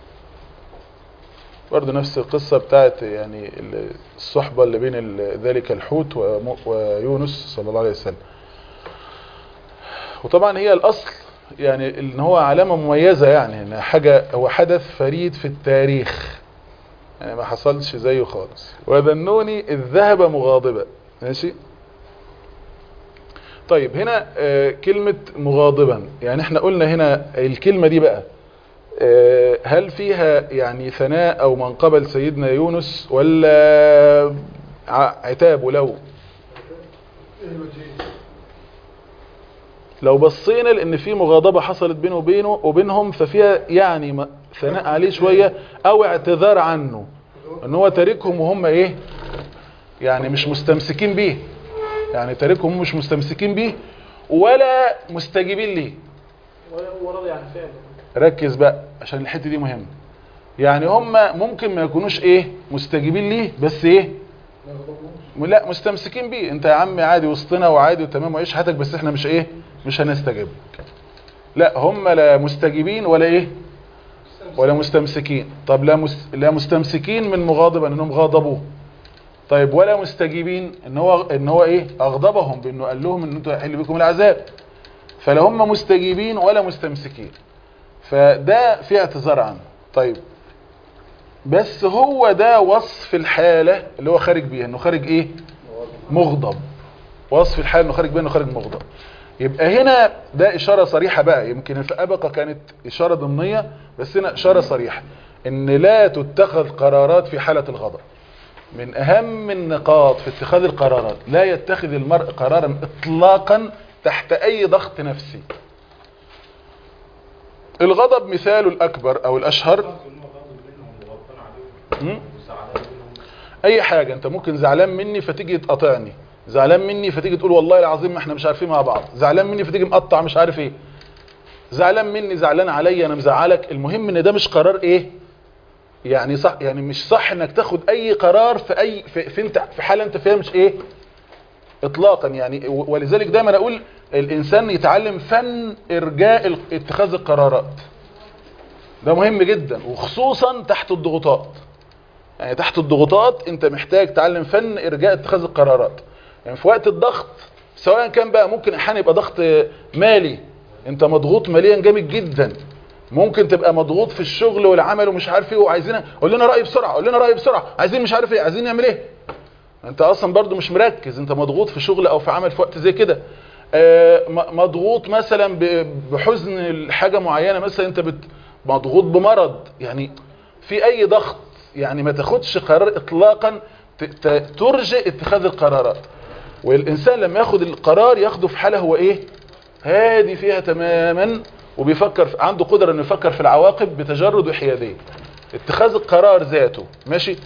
برضه نفس القصة بتاعت يعني ال- الصحبة اللي بين ال- ذلك الحوت وم- ويونس صلى الله عليه وسلم وطبعا هي الأصل يعني ان هو علامة مميزة يعني ان حاجة هو حدث فريد في التاريخ يعني ما حصلش زيه خالص وذنوني إذ ذهب مغاضبا ماشي طيب هنا آه، كلمة مغاضبا يعني احنا قلنا هنا الكلمة دي بقى آه، هل فيها يعني ثناء او منقبة لسيدنا يونس ولا ع- عتاب ولو ايه الوجهين لو بصينا لان في مغاضبة حصلت بينه وبينه وبينهم ففيها يعني م- ثناء عليه شوية او اعتذار عنه ان هو تاركهم وهم ايه يعني مش مستمسكين بيه يعني تاركهم مش مستمسكين بيه ولا مستجيبين ليه وراضي عن فعله ركز بقى عشان الحته دي مهمه يعني هم ممكن ما يكونوش ايه مستجيبين ليه بس ايه م- لا مستمسكين بيه انت يا عم عادي وسطنا وعادي وتمام وعيش حياتك بس احنا مش ايه مش هنستجيب لك. لا هم لا مستجيبين ولا ايه ولا مستمسكين طب لا مس... لا مستمسكين من مغاضبا انهم غاضبوه طيب ولا مستجيبين ان هو ان هو ايه اغضبهم بانه قال لهم ان انتوا هيحل بكم العذاب فلا هم مستجيبين ولا مستمسكين فده في اعتذار عنه طيب بس هو ده وصف الحالة اللي هو خارج بيها انه خارج ايه مغضب وصف الحالة انه خارج بيها انه خارج مغضب يبقى هنا ده اشارة صريحة بقى يمكن في ابقى كانت اشارة ضمنية بس هنا اشارة صريحة ان لا تتخذ قرارات في حالة الغضب من اهم النقاط في اتخاذ القرارات لا يتخذ المرء قرارا اطلاقا تحت اي ضغط نفسي الغضب مثاله الاكبر او الاشهر م? اي حاجة انت ممكن زعلان مني فتيجي تقاطعني زعلان مني فتيجي تقول والله العظيم ما احنا مش عارفين مع بعض زعلان مني فتيجي مقطع مش عارف ايه زعلان مني زعلان عليا انا مزعلك المهم ان ده مش قرار ايه يعني صح يعني مش صح انك تاخد اي قرار في اي في, في انت في حاله انت فيها مش ايه اطلاقا يعني و- ولذلك دايما اقول الانسان يتعلم فن ارجاء ال- اتخاذ القرارات ده مهم جدا وخصوصا تحت الضغوطات يعني تحت الضغوطات انت محتاج تعلم فن ارجاء اتخاذ القرارات يعني في وقت الضغط سواء كان بقى ممكن احيانا يبقى ضغط مالي انت مضغوط ماليا جامد جدا ممكن تبقى مضغوط في الشغل والعمل ومش عارف ايه وعايزين قول لنا راي بسرعه قول لنا راي بسرعه عايزين مش عارف ايه عايزين نعمل ايه انت اصلا برضو مش مركز انت مضغوط في شغل او في عمل في وقت زي كده آه، م- مضغوط مثلا ب- بحزن حاجه معينه مثلا انت بت- مضغوط بمرض يعني في اي ضغط يعني ما تاخدش قرار اطلاقا ت- ت- ترجئ اتخاذ القرارات والانسان لما ياخد القرار ياخده في حاله هو ايه هادي فيها تماما وبيفكر في عنده قدرة انه يفكر في العواقب بتجرد وحيادية اتخاذ القرار ذاته ماشي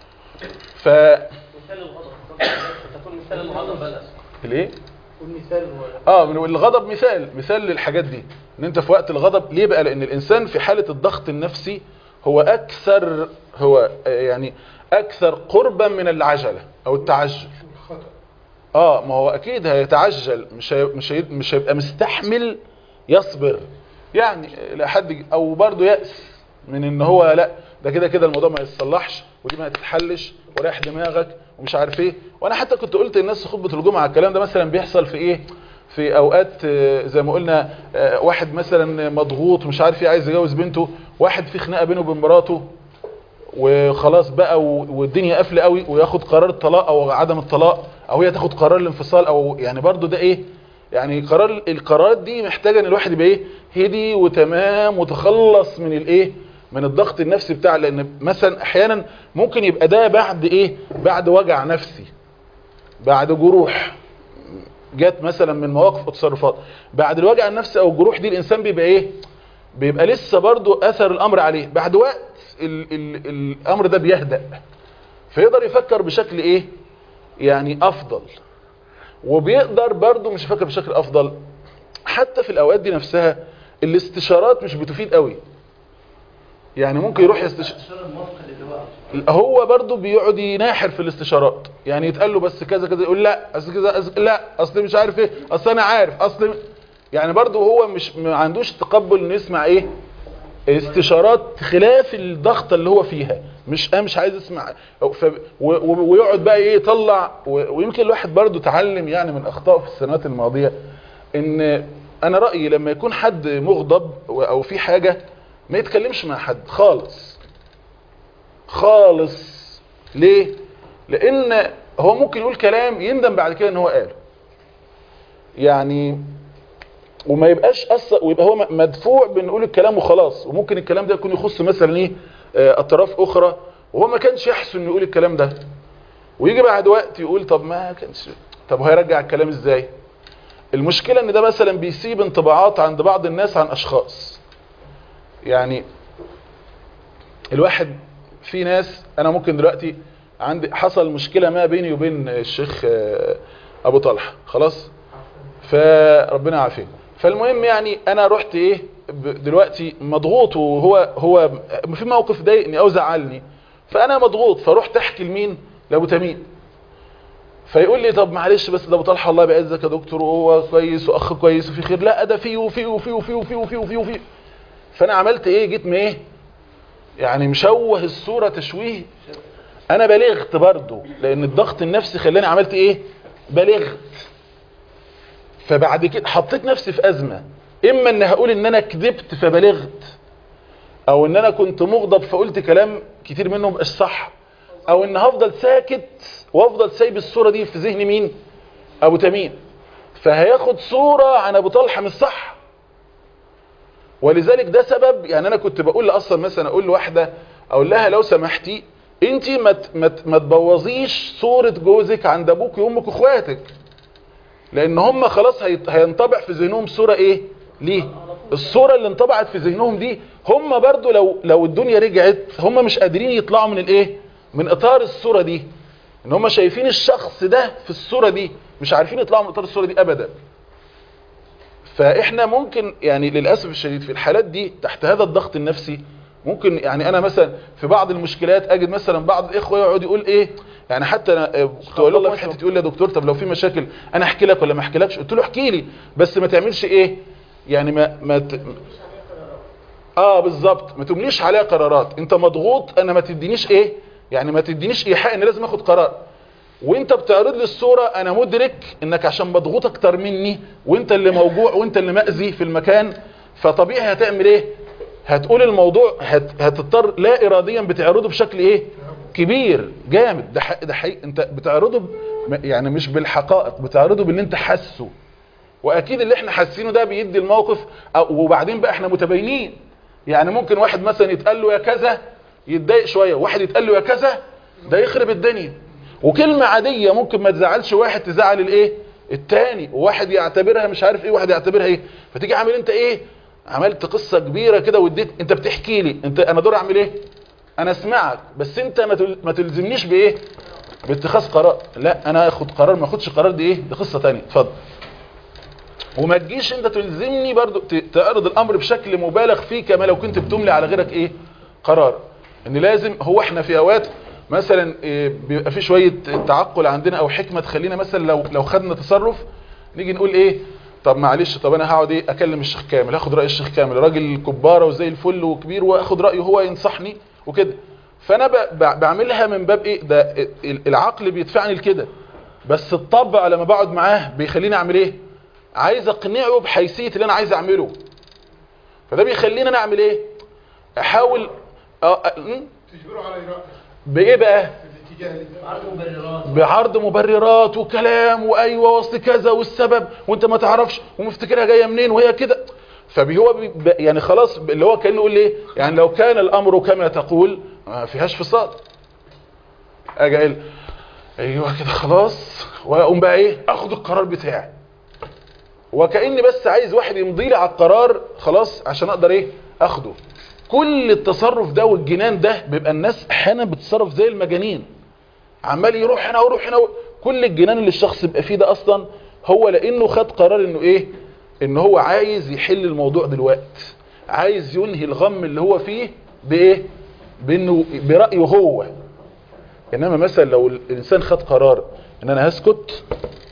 ف مثال الغضب تكون مثال الغضب بلس الايه والمثال اه من- الغضب مثال مثال للحاجات دي ان انت في وقت الغضب ليه بقى لان الانسان في حالة الضغط النفسي هو اكثر هو آه، يعني اكثر قربا من العجلة او التعجل الخطأ اه ما هو اكيد هيتعجل مش هي مش هي مش هيبقى مستحمل يصبر يعني لحد او برضه يأس من ان هو لا ده كده كده الموضوع ما يتصلحش ودي ما هتتحلش وريح دماغك ومش عارف ايه وانا حتى كنت قلت للناس في خطبه الجمعه الكلام ده مثلا بيحصل في ايه في اوقات آه، زي ما قلنا آه، واحد مثلا مضغوط مش عارف ايه عايز يجوز بنته واحد في خناقه بينه وبين مراته وخلاص بقى و- والدنيا قافله قوي وياخد قرار الطلاق او عدم الطلاق او هي تاخد قرار الانفصال او يعني برضو ده ايه يعني قرار القرارات دي محتاجه ان الواحد يبقى ايه هدي وتمام وتخلص من الايه من الضغط النفسي بتاع لان مثلا احيانا ممكن يبقى ده بعد ايه بعد وجع نفسي بعد جروح جت مثلا من مواقف وتصرفات بعد الوجع النفسي او الجروح دي الانسان بيبقى ايه بيبقى لسه برضو اثر الامر عليه بعد وقت ال ال الامر ده بيهدأ فيقدر يفكر بشكل ايه يعني افضل وبيقدر برضو مش يفكر بشكل افضل حتى في الاوقات دي نفسها الاستشارات مش بتفيد قوي يعني ممكن يروح يستشير الشر المفقد اللي هو هو برضو بيقعد يناحر في الاستشارات يعني يتقال له بس كذا كذا يقول لا اصل كذا أصل لا اصل مش عارف ايه اصل انا عارف اصل يعني برضو هو مش ما عندوش تقبل انه يسمع ايه استشارات خلاف الضغط اللي هو فيها مش انا مش عايز اسمع ف... و... و... ويقعد بقى ايه يطلع و... ويمكن الواحد برضو تعلم يعني من اخطائه في السنوات الماضيه ان انا رايي لما يكون حد مغضب و- او في حاجه ما يتكلمش مع حد خالص خالص ليه لان هو ممكن يقول كلام يندم بعد كده ان هو قاله يعني وما يبقاش اصلا ويبقى هو مدفوع بنقول الكلام وخلاص وممكن الكلام ده يكون يخص مثلا ايه آه، اطراف اخرى وهو ما كانش يحسن انه يقول الكلام ده ويجي بعد وقت يقول طب ما كانش طب هيرجع الكلام ازاي المشكلة ان ده مثلا بيسيب انطباعات عند بعض الناس عن اشخاص يعني الواحد في ناس انا ممكن دلوقتي عندي حصل مشكلة ما بيني وبين الشيخ آه، ابو طلحه خلاص فربنا يعافيك فالمهم يعني انا رحت ايه ب- دلوقتي مضغوط وهو هو في موقف ضايقني او زعلني فانا مضغوط فرحت احكي لمين لابو تميم فيقول لي طب معلش بس ده ابو طلحه الله بيعزك يا دكتور وهو كويس واخ كويس وفي خير لا ده فيه وفيه وفيه وفيه وفيه وفيه وفيه, وفيه. فانا عملت ايه جيت من ايه يعني مشوه الصوره تشويه انا بلغت برضه لان الضغط النفسي خلاني عملت ايه بلغت فبعد كده حطيت نفسي في ازمه اما ان هقول ان انا كذبت فبلغت او ان انا كنت مغضب فقلت كلام كتير منه مبقاش صح او ان هفضل ساكت وافضل سايب الصوره دي في ذهن مين ابو تميم فهياخد صوره عن ابو طلحه مش صح ولذلك ده سبب يعني انا كنت بقول اصلا مثلا اقول لواحده اقول لها لو سمحتي انت ما ت- ما ت- ما تبوظيش صوره جوزك عند ابوك وامك واخواتك لان هم خلاص هيت- هينطبع في ذهنهم صوره ايه ليه الصوره اللي انطبعت في ذهنهم دي هم برضو لو لو الدنيا رجعت هم مش قادرين يطلعوا من الايه من اطار الصوره دي ان هم شايفين الشخص ده في الصوره دي مش عارفين يطلعوا من اطار الصوره دي ابدا فاحنا ممكن يعني للاسف الشديد في الحالات دي تحت هذا الضغط النفسي ممكن يعني انا مثلا في بعض المشكلات اجد مثلا بعض الاخوه يقعد يقول ايه يعني حتى انا آه، كنت اقول له في حته يقول لي يا دكتور طب لو في مشاكل انا احكي لك ولا ما احكي قلت له احكي لي بس ما تعملش ايه يعني ما ما ت... اه بالظبط ما تمليش عليها قرارات انت مضغوط انا ما تدينيش ايه يعني ما تدينيش ايحاء ان لازم اخد قرار وانت بتعرض لي الصوره انا مدرك انك عشان مضغوط اكتر مني وانت اللي موجوع وانت اللي مأذي في المكان فطبيعي هتعمل ايه هتقول الموضوع هت... هتضطر لا اراديا بتعرضه بشكل ايه كبير جامد ده حق ده حقيقي انت بتعرضه ب... يعني مش بالحقائق بتعرضه باللي انت حاسه واكيد اللي احنا حاسينه ده بيدي الموقف أو وبعدين بقى احنا متباينين يعني ممكن واحد مثلا يتقال له يا كذا يتضايق شويه واحد يتقال له يا كذا ده يخرب الدنيا وكلمه عاديه ممكن ما تزعلش واحد تزعل الايه التاني وواحد يعتبرها مش عارف ايه واحد يعتبرها ايه فتيجي عامل انت ايه عملت قصه كبيره كده واديت انت بتحكي لي انت انا دور اعمل ايه انا اسمعك بس انت ما تل- ما تلزمنيش بايه باتخاذ قرار لا انا اخد قرار ما اخدش قرار دي ايه دي قصه تانية اتفضل وما تجيش انت تلزمني برضو ت- تعرض الامر بشكل مبالغ فيه كما لو كنت بتملي على غيرك ايه قرار ان لازم هو احنا في اوقات مثلا إيه، بيبقى في شويه تعقل عندنا او حكمه تخلينا مثلا لو لو خدنا تصرف نيجي نقول ايه طب معلش طب انا هقعد ايه اكلم الشيخ كامل هاخد راي الشيخ كامل راجل كباره وزي الفل وكبير واخد رايه هو ينصحني وكده فانا ب- ب- بعملها من باب ايه ده ال- العقل بيدفعني لكده بس الطبع لما بقعد معاه بيخليني اعمل ايه عايز اقنعه بحيثيه اللي انا عايز اعمله فده بيخليني انا اعمل ايه احاول اه أ- م? تجبره على إراءة بايه بقى الاتجاه اللي عرض مبررات بعرض مبررات وكلام وايوه واصل كذا والسبب وانت ما تعرفش ومفتكرها جايه منين وهي كده فهو بي ب- يعني خلاص ب- اللي هو كان يقول ايه يعني لو كان الامر كما تقول ما فيهاش فصال اجي قايل ايوه كده خلاص واقوم بقى ايه اخد القرار بتاعي وكاني بس عايز واحد يمضي لي على القرار خلاص عشان اقدر ايه اخده كل التصرف ده والجنان ده بيبقى الناس احيانا بتتصرف زي المجانين عمال يروح هنا ويروح هنا و... كل الجنان اللي الشخص بيبقى فيه ده اصلا هو لانه خد قرار انه ايه ان هو عايز يحل الموضوع دلوقتي عايز ينهي الغم اللي هو فيه بايه بانه برايه هو انما مثلا لو الانسان خد قرار ان انا هسكت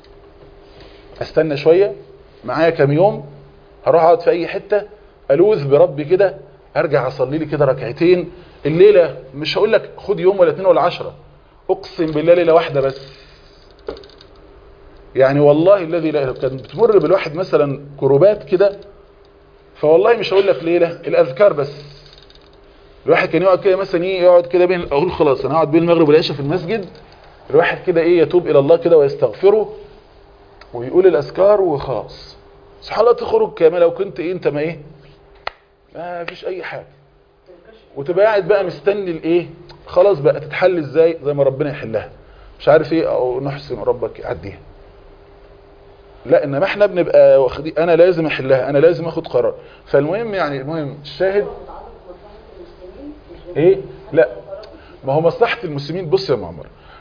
استنى شويه معايا كام يوم هروح اقعد في اي حته الوذ بربي كده ارجع اصلي لي كده ركعتين الليله مش هقول لك خد يوم ولا اتنين ولا عشرة اقسم بالله ليله واحده بس يعني والله الذي لا اله كان بتمر بالواحد مثلا كروبات كده فوالله مش هقول لك ليله الاذكار بس الواحد كان يقعد كده مثلا ايه يقعد كده بين اقول خلاص انا هقعد بين المغرب والعشاء في المسجد الواحد كده ايه يتوب الى الله كده ويستغفره ويقول الاذكار وخلاص سبحان الله تخرج كما لو كنت ايه انت ما ايه ما فيش اي حاجه وتبقى قاعد بقى مستني الايه خلاص بقى تتحل ازاي زي ما ربنا يحلها مش عارف ايه او نحسن ربك يعديها لا انما احنا بنبقى واخدين انا لازم احلها انا لازم اخد قرار فالمهم يعني المهم الشاهد متعلق بمصلحة المسلمين مش ايه لا ما هو مصلحة المسلمين بص يا معمر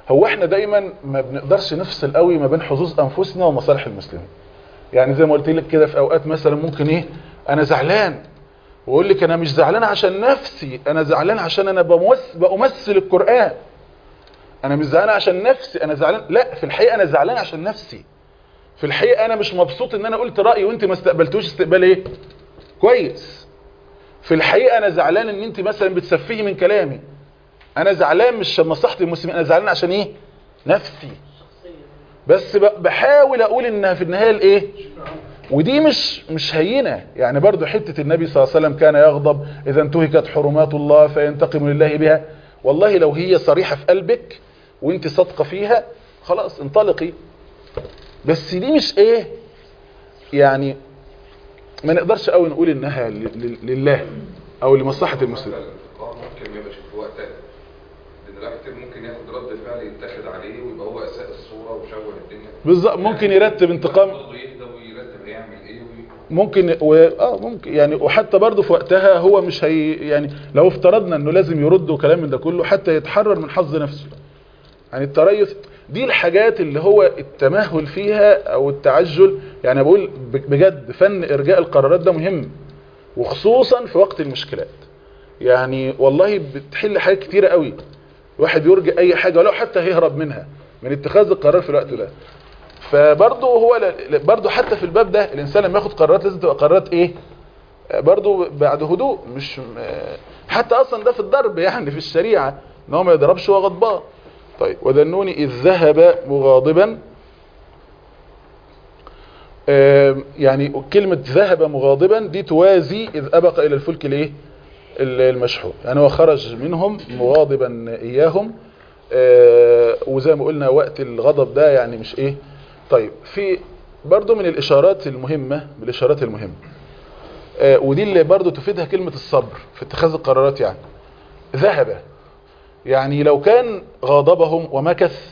هو احنا دايما ما بنقدرش نفصل قوي ما بين حظوظ انفسنا ومصالح المسلمين يعني زي ما قلت لك كده في اوقات مثلا ممكن ايه انا زعلان واقول لك انا مش زعلان عشان نفسي انا زعلان عشان انا بمس بمثل القران انا مش زعلان عشان نفسي انا زعلان لا في الحقيقه انا زعلان عشان نفسي في الحقيقه انا مش مبسوط ان انا قلت رايي وانت ما استقبلتوش استقبال ايه كويس في الحقيقه انا زعلان ان انت مثلا بتسفهي من كلامي انا زعلان مش عشان مصلحه المسلمين انا زعلان عشان ايه نفسي بس ب- بحاول اقول انها في النهايه الايه ودي مش مش هينه يعني برضو حته النبي صلى الله عليه وسلم كان يغضب اذا انتهكت حرمات الله فينتقم لله بها والله لو هي صريحه في قلبك وانت صادقه فيها خلاص انطلقي بس دي مش ايه يعني ما نقدرش قوي نقول انها ل- ل- لله او لمصلحه المسلمين الانتقام ممكن ما يبقاش في وقتها لان الواحد كتير ممكن ياخد رد فعل يتاخد عليه ويبقى هو اساء الصوره وشوه الدنيا بالظبط ممكن يرتب انتقام برضه يهدى ويرتب هيعمل ايه وي... ممكن و... اه ممكن يعني وحتى برضه في وقتها هو مش هي يعني لو افترضنا انه لازم يرد وكلام من ده كله حتى يتحرر من حظ نفسه يعني التريث دي الحاجات اللي هو التمهل فيها او التعجل يعني بقول ب- بجد فن ارجاء القرارات ده مهم وخصوصا في وقت المشكلات يعني والله بتحل حاجات كتيرة قوي الواحد يرجع اي حاجة ولو حتى هيهرب منها من اتخاذ القرار في الوقت ده فبرضه هو ل- ل- برضه حتى في الباب ده الانسان لما ياخد قرارات لازم تبقى قرارات ايه برضه بعد هدوء مش م- حتى اصلا ده في الضرب يعني في الشريعه ان هو ما يضربش وهو غضبان طيب وذنوني اذ ذهب مغاضبا آم، يعني كلمة ذهب مغاضبا دي توازي إذ أبق إلى الفلك الإيه؟ ال- المشحون يعني هو خرج منهم مغاضبا إياهم آه، وزي ما قلنا وقت الغضب ده يعني مش إيه طيب في برضو من الإشارات المهمة من الإشارات المهمة آه، ودي اللي برضو تفيدها كلمة الصبر في اتخاذ القرارات يعني ذهب يعني لو كان غاضبهم ومكث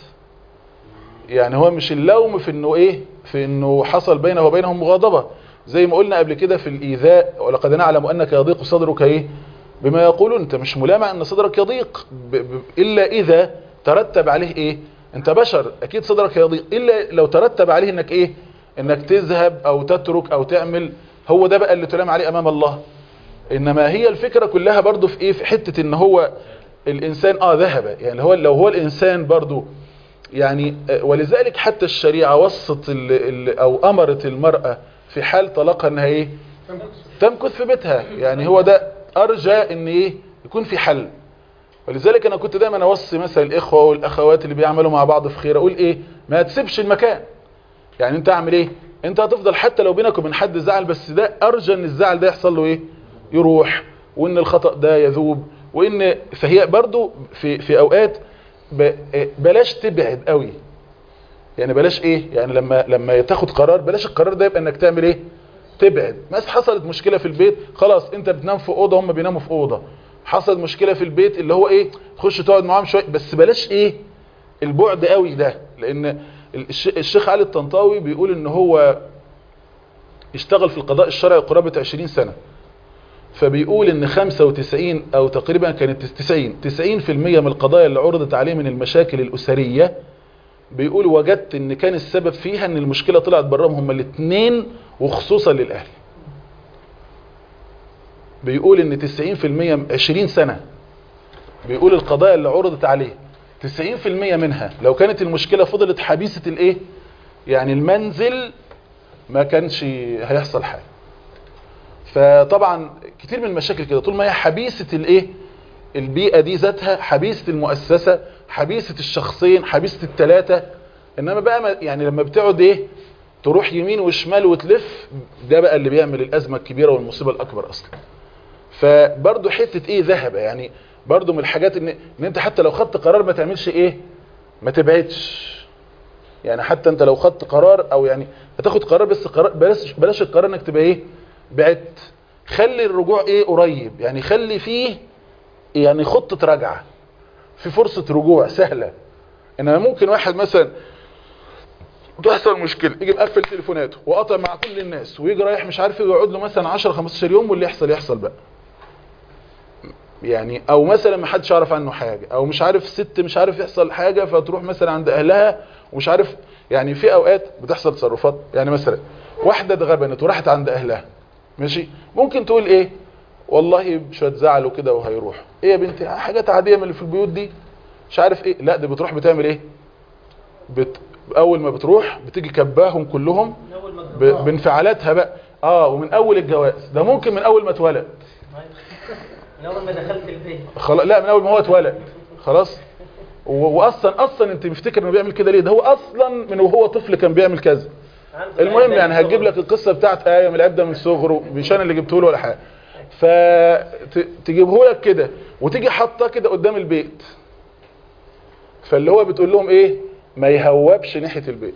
يعني هو مش اللوم في انه ايه في انه حصل بينه وبينهم مغاضبة زي ما قلنا قبل كده في الايذاء ولقد نعلم انك يضيق صدرك ايه بما يقولون انت مش ملامع ان صدرك يضيق ب ب الا اذا ترتب عليه ايه انت بشر اكيد صدرك يضيق الا لو ترتب عليه انك ايه انك تذهب او تترك او تعمل هو ده بقى اللي تلام عليه امام الله انما هي الفكرة كلها برضو في ايه في حتة ان هو الانسان اه ذهب يعني هو لو هو الانسان برضو يعني آه، ولذلك حتى الشريعة وصت ال ال او امرت المرأة في حال طلاقها انها ايه تمكث في بيتها يعني هو ده ارجى ان ايه يكون في حل ولذلك انا كنت دايما اوصي مثلا الاخوة والاخوات اللي بيعملوا مع بعض في خير اقول ايه ما تسيبش المكان يعني انت اعمل ايه انت هتفضل حتى لو بينك وبين حد زعل بس ده ارجى ان الزعل ده يحصل له ايه يروح وان الخطأ ده يذوب وان فهي برضو في في اوقات ب- بلاش تبعد قوي يعني بلاش ايه يعني لما لما تاخد قرار بلاش القرار ده يبقى انك تعمل ايه تبعد بس حصلت مشكلة في البيت خلاص انت بتنام في اوضه هم بيناموا في اوضه حصلت مشكلة في البيت اللي هو ايه تخش تقعد معاهم شويه بس بلاش ايه البعد قوي ده لان الش- الشيخ علي الطنطاوي بيقول ان هو اشتغل في القضاء الشرعي قرابة 20 سنة فبيقول ان 95 او تقريبا كانت 90 90% من القضايا اللي عرضت عليه من المشاكل الاسرية بيقول وجدت ان كان السبب فيها ان المشكلة طلعت براهم هما الاثنين وخصوصا للاهل بيقول ان 90% 20 سنة بيقول القضايا اللي عرضت عليه 90% منها لو كانت المشكلة فضلت حبيسة الايه يعني المنزل ما كانش هيحصل حاجة فطبعا كتير من المشاكل كده طول ما هي حبيسة الايه البيئة دي ذاتها حبيسة المؤسسة حبيسة الشخصين حبيسة التلاتة انما بقى ما- يعني لما بتقعد ايه تروح يمين وشمال وتلف ده بقى اللي بيعمل الازمة الكبيرة والمصيبة الاكبر اصلا فبرضه حتة ايه ذهب يعني برضه من الحاجات ان, إن انت حتى لو خدت قرار ما تعملش ايه ما تبعدش يعني حتى انت لو خدت قرار او يعني هتاخد قرار بس قرار بلاش بلاش القرار انك تبقى ايه بعدت خلي الرجوع ايه قريب يعني خلي فيه يعني خطة رجعة في فرصة رجوع سهلة انما ممكن واحد مثلا تحصل مشكلة يجي مقفل تليفوناته وقطع مع كل الناس ويجي رايح مش عارف ايه ويقعد له مثلا 10 15 يوم واللي يحصل يحصل بقى يعني او مثلا ما حدش يعرف عنه حاجه او مش عارف ست مش عارف يحصل حاجه فتروح مثلا عند اهلها ومش عارف يعني في اوقات بتحصل تصرفات يعني مثلا واحده اتغبنت وراحت عند اهلها ماشي ممكن تقول ايه والله شويه زعل وكده وهيروح ايه يا بنتي حاجات عاديه من اللي في البيوت دي مش عارف ايه لا دي بتروح بتعمل ايه بت... اول ما بتروح بتيجي كباهم كلهم من اول ما ب... بانفعالاتها بقى اه ومن اول الجواز ده ممكن من اول ما اتولد من اول ما دخلت البيت خلاص لا من اول ما هو اتولد خلاص و- واصلا اصلا انت مفتكر انه بيعمل كده ليه ده هو اصلا من وهو طفل كان بيعمل كذا عنده المهم العيب يعني ده هتجيب لك القصه بتاعت ايه من العيب ده من صغره مش انا اللي جبته له ولا حاجه فتجيبه لك كده وتيجي حاطاه كده قدام البيت فاللي هو بتقول لهم ايه ما يهوبش ناحيه البيت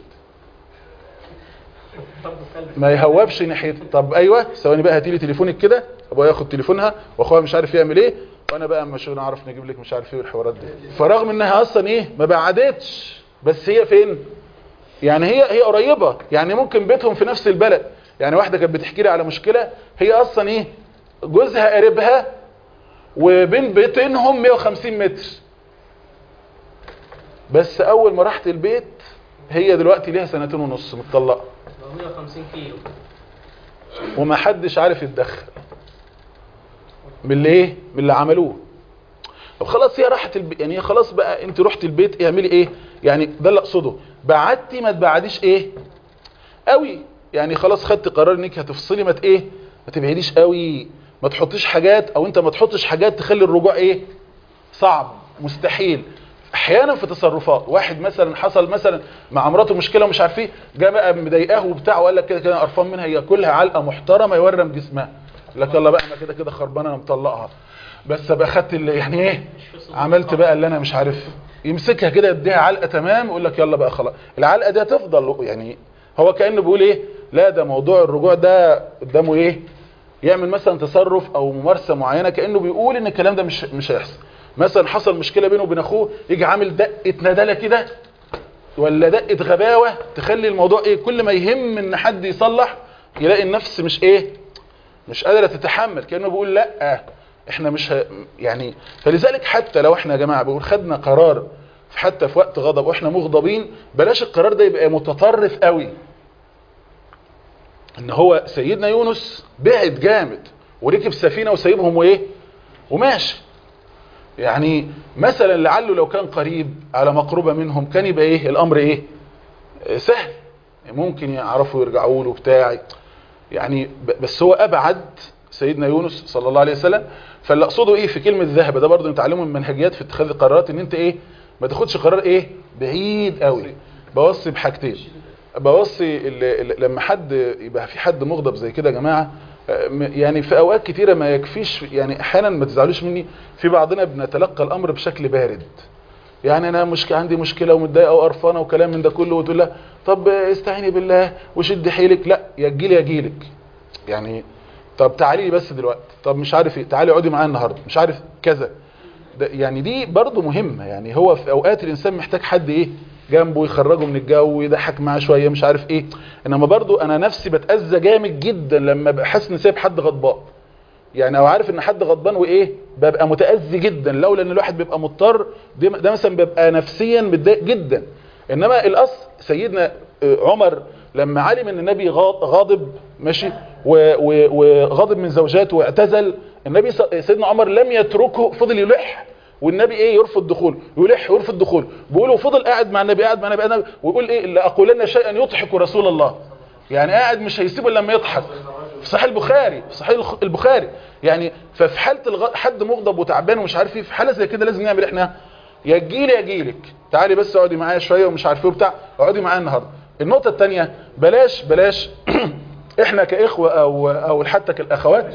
برضه سلبي. ما يهوبش ناحيه طب ايوه ثواني بقى هاتي لي تليفونك كده ابويا ياخد تليفونها واخوها مش عارف يعمل ايه وانا بقى مش نعرف نجيب لك مش عارف ايه والحوارات دي فرغم انها اصلا ايه ما بعدتش بس هي فين يعني هي هي قريبه يعني ممكن بيتهم في نفس البلد يعني واحده كانت بتحكي لي على مشكله هي اصلا ايه جوزها قريبها وبين بيتينهم 150 متر بس اول ما راحت البيت هي دلوقتي ليها سنتين ونص متطلقه 150 كيلو وما حدش عارف يتدخل من اللي ايه من اللي عملوه طب خلاص هي راحت البيت يعني هي خلاص بقى انت رحت البيت اعملي ايه يعني ده اللي اقصده بعدتي ما تبعديش ايه قوي يعني خلاص خدت قرار انك هتفصلي ما ت- ايه ما تبعديش قوي ما تحطيش حاجات او انت ما تحطش حاجات تخلي الرجوع ايه صعب مستحيل احيانا في تصرفات واحد مثلا حصل مثلا مع مراته مشكله ومش عارف ايه جه بقى مضايقاه وبتاع وقال لك كده كده أنا قرفان منها ياكلها علقه محترمه يورم جسمها يقول لك يلا بقى انا كده كده خربانه انا مطلقها بس ابقى خدت اللي يعني ايه عملت بقى اللي انا مش عارف يمسكها كده يديها علقه تمام يقول لك يلا بقى خلاص العلقه دي هتفضل يعني هو كانه بيقول ايه لا ده موضوع الرجوع ده قدامه ايه يعمل مثلا تصرف او ممارسه معينه كانه بيقول ان الكلام ده مش مش هيحصل مثلا حصل مشكله بينه وبين اخوه يجي عامل دقه ندله كده ولا دقه غباوه تخلي الموضوع ايه كل ما يهم ان حد يصلح يلاقي النفس مش ايه مش قادره تتحمل كانه بيقول لا احنا مش ه... يعني فلذلك حتى لو احنا يا جماعه بنقول خدنا قرار حتى في وقت غضب واحنا مغضبين بلاش القرار ده يبقى متطرف قوي ان هو سيدنا يونس بعد جامد وركب سفينه وسايبهم وايه وماشي يعني مثلا لعله لو كان قريب على مقربة منهم كان يبقى ايه الامر ايه آه، سهل ممكن يعرفوا يرجعوا له بتاع يعني ب- بس هو ابعد سيدنا يونس صلى الله عليه وسلم فاللي اقصده ايه في كلمة ذهب ده برضه نتعلمه من منهجيات في اتخاذ القرارات ان انت ايه ما تاخدش قرار ايه بعيد قوي بوصي بحاجتين بوصي ال- ال- لما حد يبقى في حد مغضب زي كده يا جماعه آه، م- يعني في اوقات كتيره ما يكفيش يعني احيانا ما تزعلوش مني في بعضنا بنتلقى الامر بشكل بارد يعني انا مش عندي مشكله ومتضايقه وقرفانه وكلام من ده كله وتقول لها طب استعيني بالله وشد حيلك لا يا تجيلي يا اجيلك يعني طب تعالي لي بس دلوقتي طب مش عارف ايه تعالي اقعدي معايا النهارده مش عارف كذا ده يعني دي برضو مهمة يعني هو في اوقات الانسان محتاج حد ايه جنبه يخرجه من الجو يضحك معاه شوية مش عارف ايه انما برضو انا نفسي بتأذى جامد جدا لما ببقى حاسس اني سايب حد غضبان يعني او عارف ان حد غضبان وايه ببقى متأذي جدا لولا ان الواحد بيبقى مضطر ده ده مثلا بيبقى نفسيا متضايق جدا انما الاصل سيدنا آه، عمر لما علم ان النبي غا- غاضب ماشي و- و- وغاضب من زوجاته واعتزل النبي ص- سيدنا عمر لم يتركه فضل يلح والنبي ايه يرفض دخول يلح ويرفض دخول بيقولوا فضل قاعد مع النبي قاعد مع النبي قاعد ويقول ايه لاقولن شيئا يضحك رسول الله يعني قاعد مش هيسيبه إلا لما يضحك في صحيح البخاري في صحيح الخ- البخاري يعني ففي حاله الغ... حد مغضب وتعبان ومش عارف ايه في حاله زي كده لازم نعمل احنا يا تجيلي يا اجيلك تعالي بس اقعدي معايا شويه ومش عارف ايه وبتاع اقعدي معايا النهارده النقطه الثانيه بلاش بلاش احنا كاخوه او او حتى كالاخوات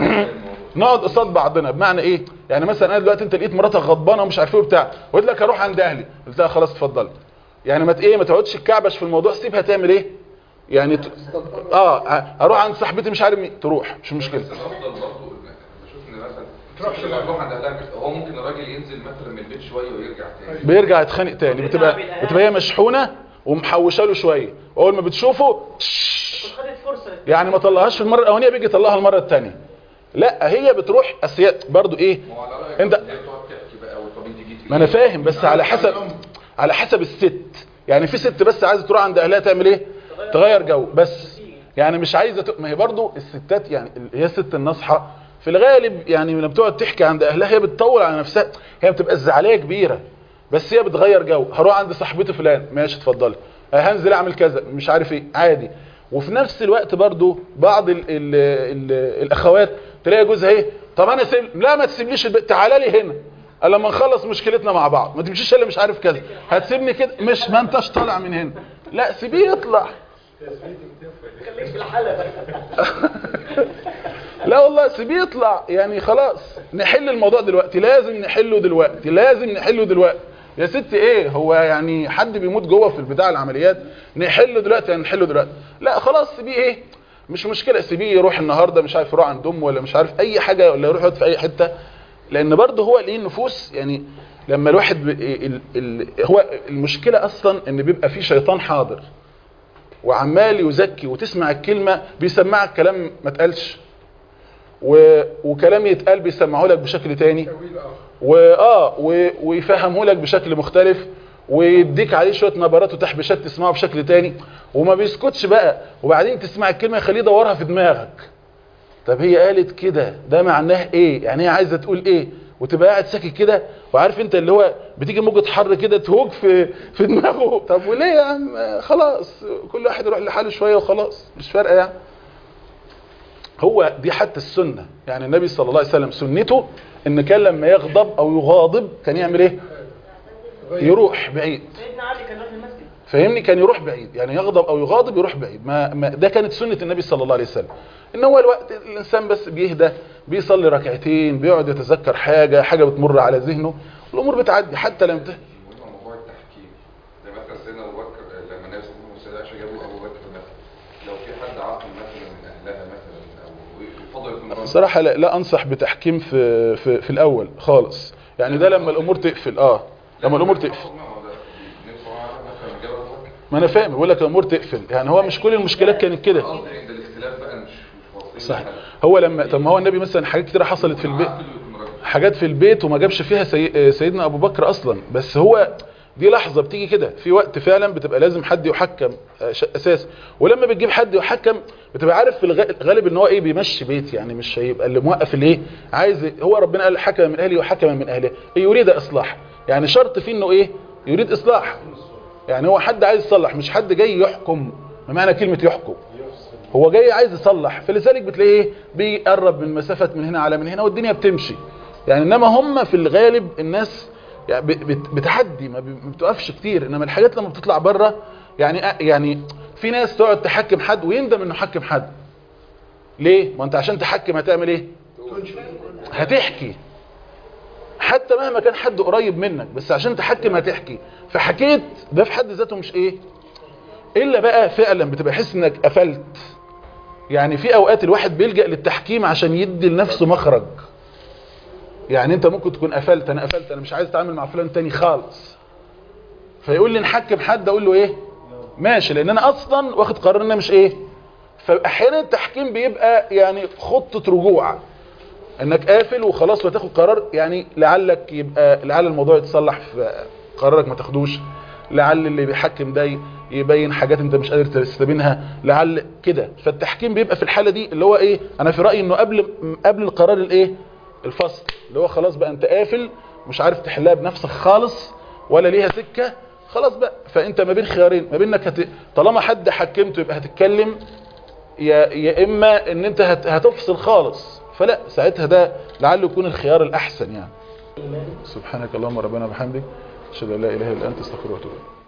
نقعد قصاد بعضنا بمعنى ايه يعني مثلا انا دلوقتي انت لقيت مراتك غضبانه ومش عارف ايه وبتاع وقلت لك هروح عند اهلي قلت لها خلاص اتفضلي يعني ما ت- ايه ما تقعدش تكعبش في الموضوع سيبها تعمل ايه يعني ت... اه اروح عند صاحبتي مش عارف مين تروح مش مشكله بس الافضل برضه إن بشوف ان مثلا تروحش تروح عند اهلها هو ممكن الراجل ينزل مثلا من البيت شويه ويرجع تاني بيرجع يتخانق تاني بتبقى بتبقى هي مشحونه ومحوشه له شويه واول ما بتشوفه خدت فرصة يعني ما طلعهاش في المره الاولانيه بيجي يطلعها المره الثانيه لا هي بتروح اسيا برضو ايه ما هو على رايك انت هي تقعد تحكي بقى والطب انت جيتي ما انا فاهم بس على حسب على حسب الست يعني في ست بس عايزه تروح عند اهلها تعمل ايه تغير جو بس يعني مش عايزه ت... ما هي برضو الستات يعني ال- هي الست الناصحه في الغالب يعني لما بتقعد تحكي عند اهلها هي بتطول على نفسها هي بتبقى الزعليه كبيره بس هي بتغير جو هروح عند صاحبتي فلان ماشي اتفضلي آه، هنزل اعمل كذا مش عارف ايه عادي وفي نفس الوقت برضو بعض ال ال ال الاخوات تلاقي جوزها ايه طب انا سيب لا ما تسيبليش البيت تعالى لي هنا قال لما نخلص مشكلتنا مع بعض ما تمشيش الا مش عارف كذا هتسيبني كده مش ما انتش طالع من هنا لا سيبيه يطلع خليك في الحلقة لا والله سيبيه يطلع يعني خلاص نحل الموضوع دلوقتي لازم نحله دلوقتي لازم نحله دلوقتي يا ست ايه هو يعني حد بيموت جوه في البتاع العمليات نحله دلوقتي يعني نحله دلوقتي لا خلاص سيبيه ايه مش مشكله سيبيه يروح النهارده مش عارف يروح عند امه ولا مش عارف اي حاجه ولا يروح يقعد في اي حته لان برضه هو ليه النفوس يعني لما الواحد ب... ال... ال... هو المشكله اصلا ان بيبقى في شيطان حاضر وعمال يزكي وتسمع الكلمه بيسمعك كلام ما اتقالش و... وكلام يتقال بيسمعه لك بشكل تاني تأويل آخر واه و... ويفهمه لك بشكل مختلف ويديك عليه شويه نبرات وتحبيشات تسمعه بشكل تاني وما بيسكتش بقى وبعدين تسمع الكلمه يخليه يدورها في دماغك طب هي قالت كده ده معناه ايه يعني هي عايزه تقول ايه وتبقى قاعد ساكت كده وعارف انت اللي هو بتيجي موجه حر كده تهوج في في دماغه طب وليه يا عم آه، خلاص كل واحد يروح لحاله شويه وخلاص مش فارقه يعني هو دي حتى السنه يعني النبي صلى الله عليه وسلم سنته ان كان لما يغضب او يغاضب كان يعمل ايه يروح بعيد سيدنا علي كان راح المسجد فاهمني كان يروح بعيد يعني يغضب او يغاضب يروح بعيد ما, ما ده كانت سنة النبي صلى الله عليه وسلم ان هو الوقت الانسان بس بيهدى بيصلي ركعتين بيقعد يتذكر حاجة حاجة بتمر على ذهنه الامور بتعدي حتى لما ت- مهم موضوع التحكيم زي مثلا سيدنا ابو بكر لما النبي صلى الله عليه وسلم والسيدة عائشة جابوا ابو بكر مثلا لو في حد عاقل مثلا من اهلها مثلا او يفضل يكون راجل. بصراحة لا, لا انصح بتحكيم في, في في الاول خالص يعني ده لما الامور تقفل اه لما الامور تقفل المفروض ما هو ده النبي صلى الله عليه وسلم مثلا جاب ابو بكر ما انا فاهم بقول لك الامور تقفل يعني هو مش كل المشكلات كانت كده قصدي عند الاختلاف بقى مش مش واصلين صح لحل. هو لما طب ما هو النبي مثلا حاجات كتير حصلت في البيت عاقل ويكون راجل. حاجات في البيت وما جابش فيها سي... سيدنا ابو بكر اصلا بس هو دي لحظة بتيجي كده في وقت فعلا بتبقى لازم حد يحكم آه، ش- اساس ولما بتجيب حد يحكم بتبقى عارف في الغ- الغالب ان هو ايه بيمشي بيت يعني مش هيبقى اللي موقف الايه عايز هو ربنا قال حكم من اهلي وحكم من اهله إيه يريد اصلاح يعني شرط فيه انه ايه يريد اصلاح يعني هو حد عايز يصلح مش حد جاي يحكم بمعنى كلمة يحكم هو جاي عايز يصلح فلذلك بتلاقيه ايه بيقرب من مسافة من هنا على من هنا والدنيا بتمشي يعني انما هم في الغالب الناس يعني ب- بت- بتعدي ما ب- ما بتقفش كتير انما الحاجات لما بتطلع بره يعني أ- يعني في ناس تقعد تحكم حد ويندم انه حكم حد ليه ما انت عشان تحكم هتعمل ايه هتحكي حتى مهما كان حد قريب منك بس عشان تحكم هتحكي فحكيت ده في حد ذاته مش ايه الا بقى فعلا بتبقى حس انك قفلت يعني في اوقات الواحد بيلجأ للتحكيم عشان يدي لنفسه مخرج يعني انت ممكن تكون قفلت انا قفلت انا مش عايز اتعامل مع فلان تاني خالص فيقول لي نحكم حد اقول له ايه ماشي لان انا اصلا واخد قرار ان انا مش ايه فاحيانا التحكيم بيبقى يعني خطة رجوع انك قافل وخلاص وتاخد قرار يعني لعلك يبقى لعل الموضوع يتصلح في قرارك ما تاخدوش لعل اللي بيحكم ده يبين حاجات انت مش قادر تستبينها لعل كده فالتحكيم بيبقى في الحالة دي اللي هو ايه انا في رأيي انه قبل قبل القرار الايه الفصل اللي هو خلاص بقى انت قافل مش عارف تحلها بنفسك خالص ولا ليها سكة خلاص بقى فانت ما بين خيارين ما بينك هت... طالما حد حكمته يبقى هتتكلم يا يا اما ان انت هت... هتفصل خالص فلا ساعتها ده لعله يكون الخيار الاحسن يعني سبحانك اللهم ربنا وبحمدك اشهد ان لا اله الا انت استغفرك واتوب اليك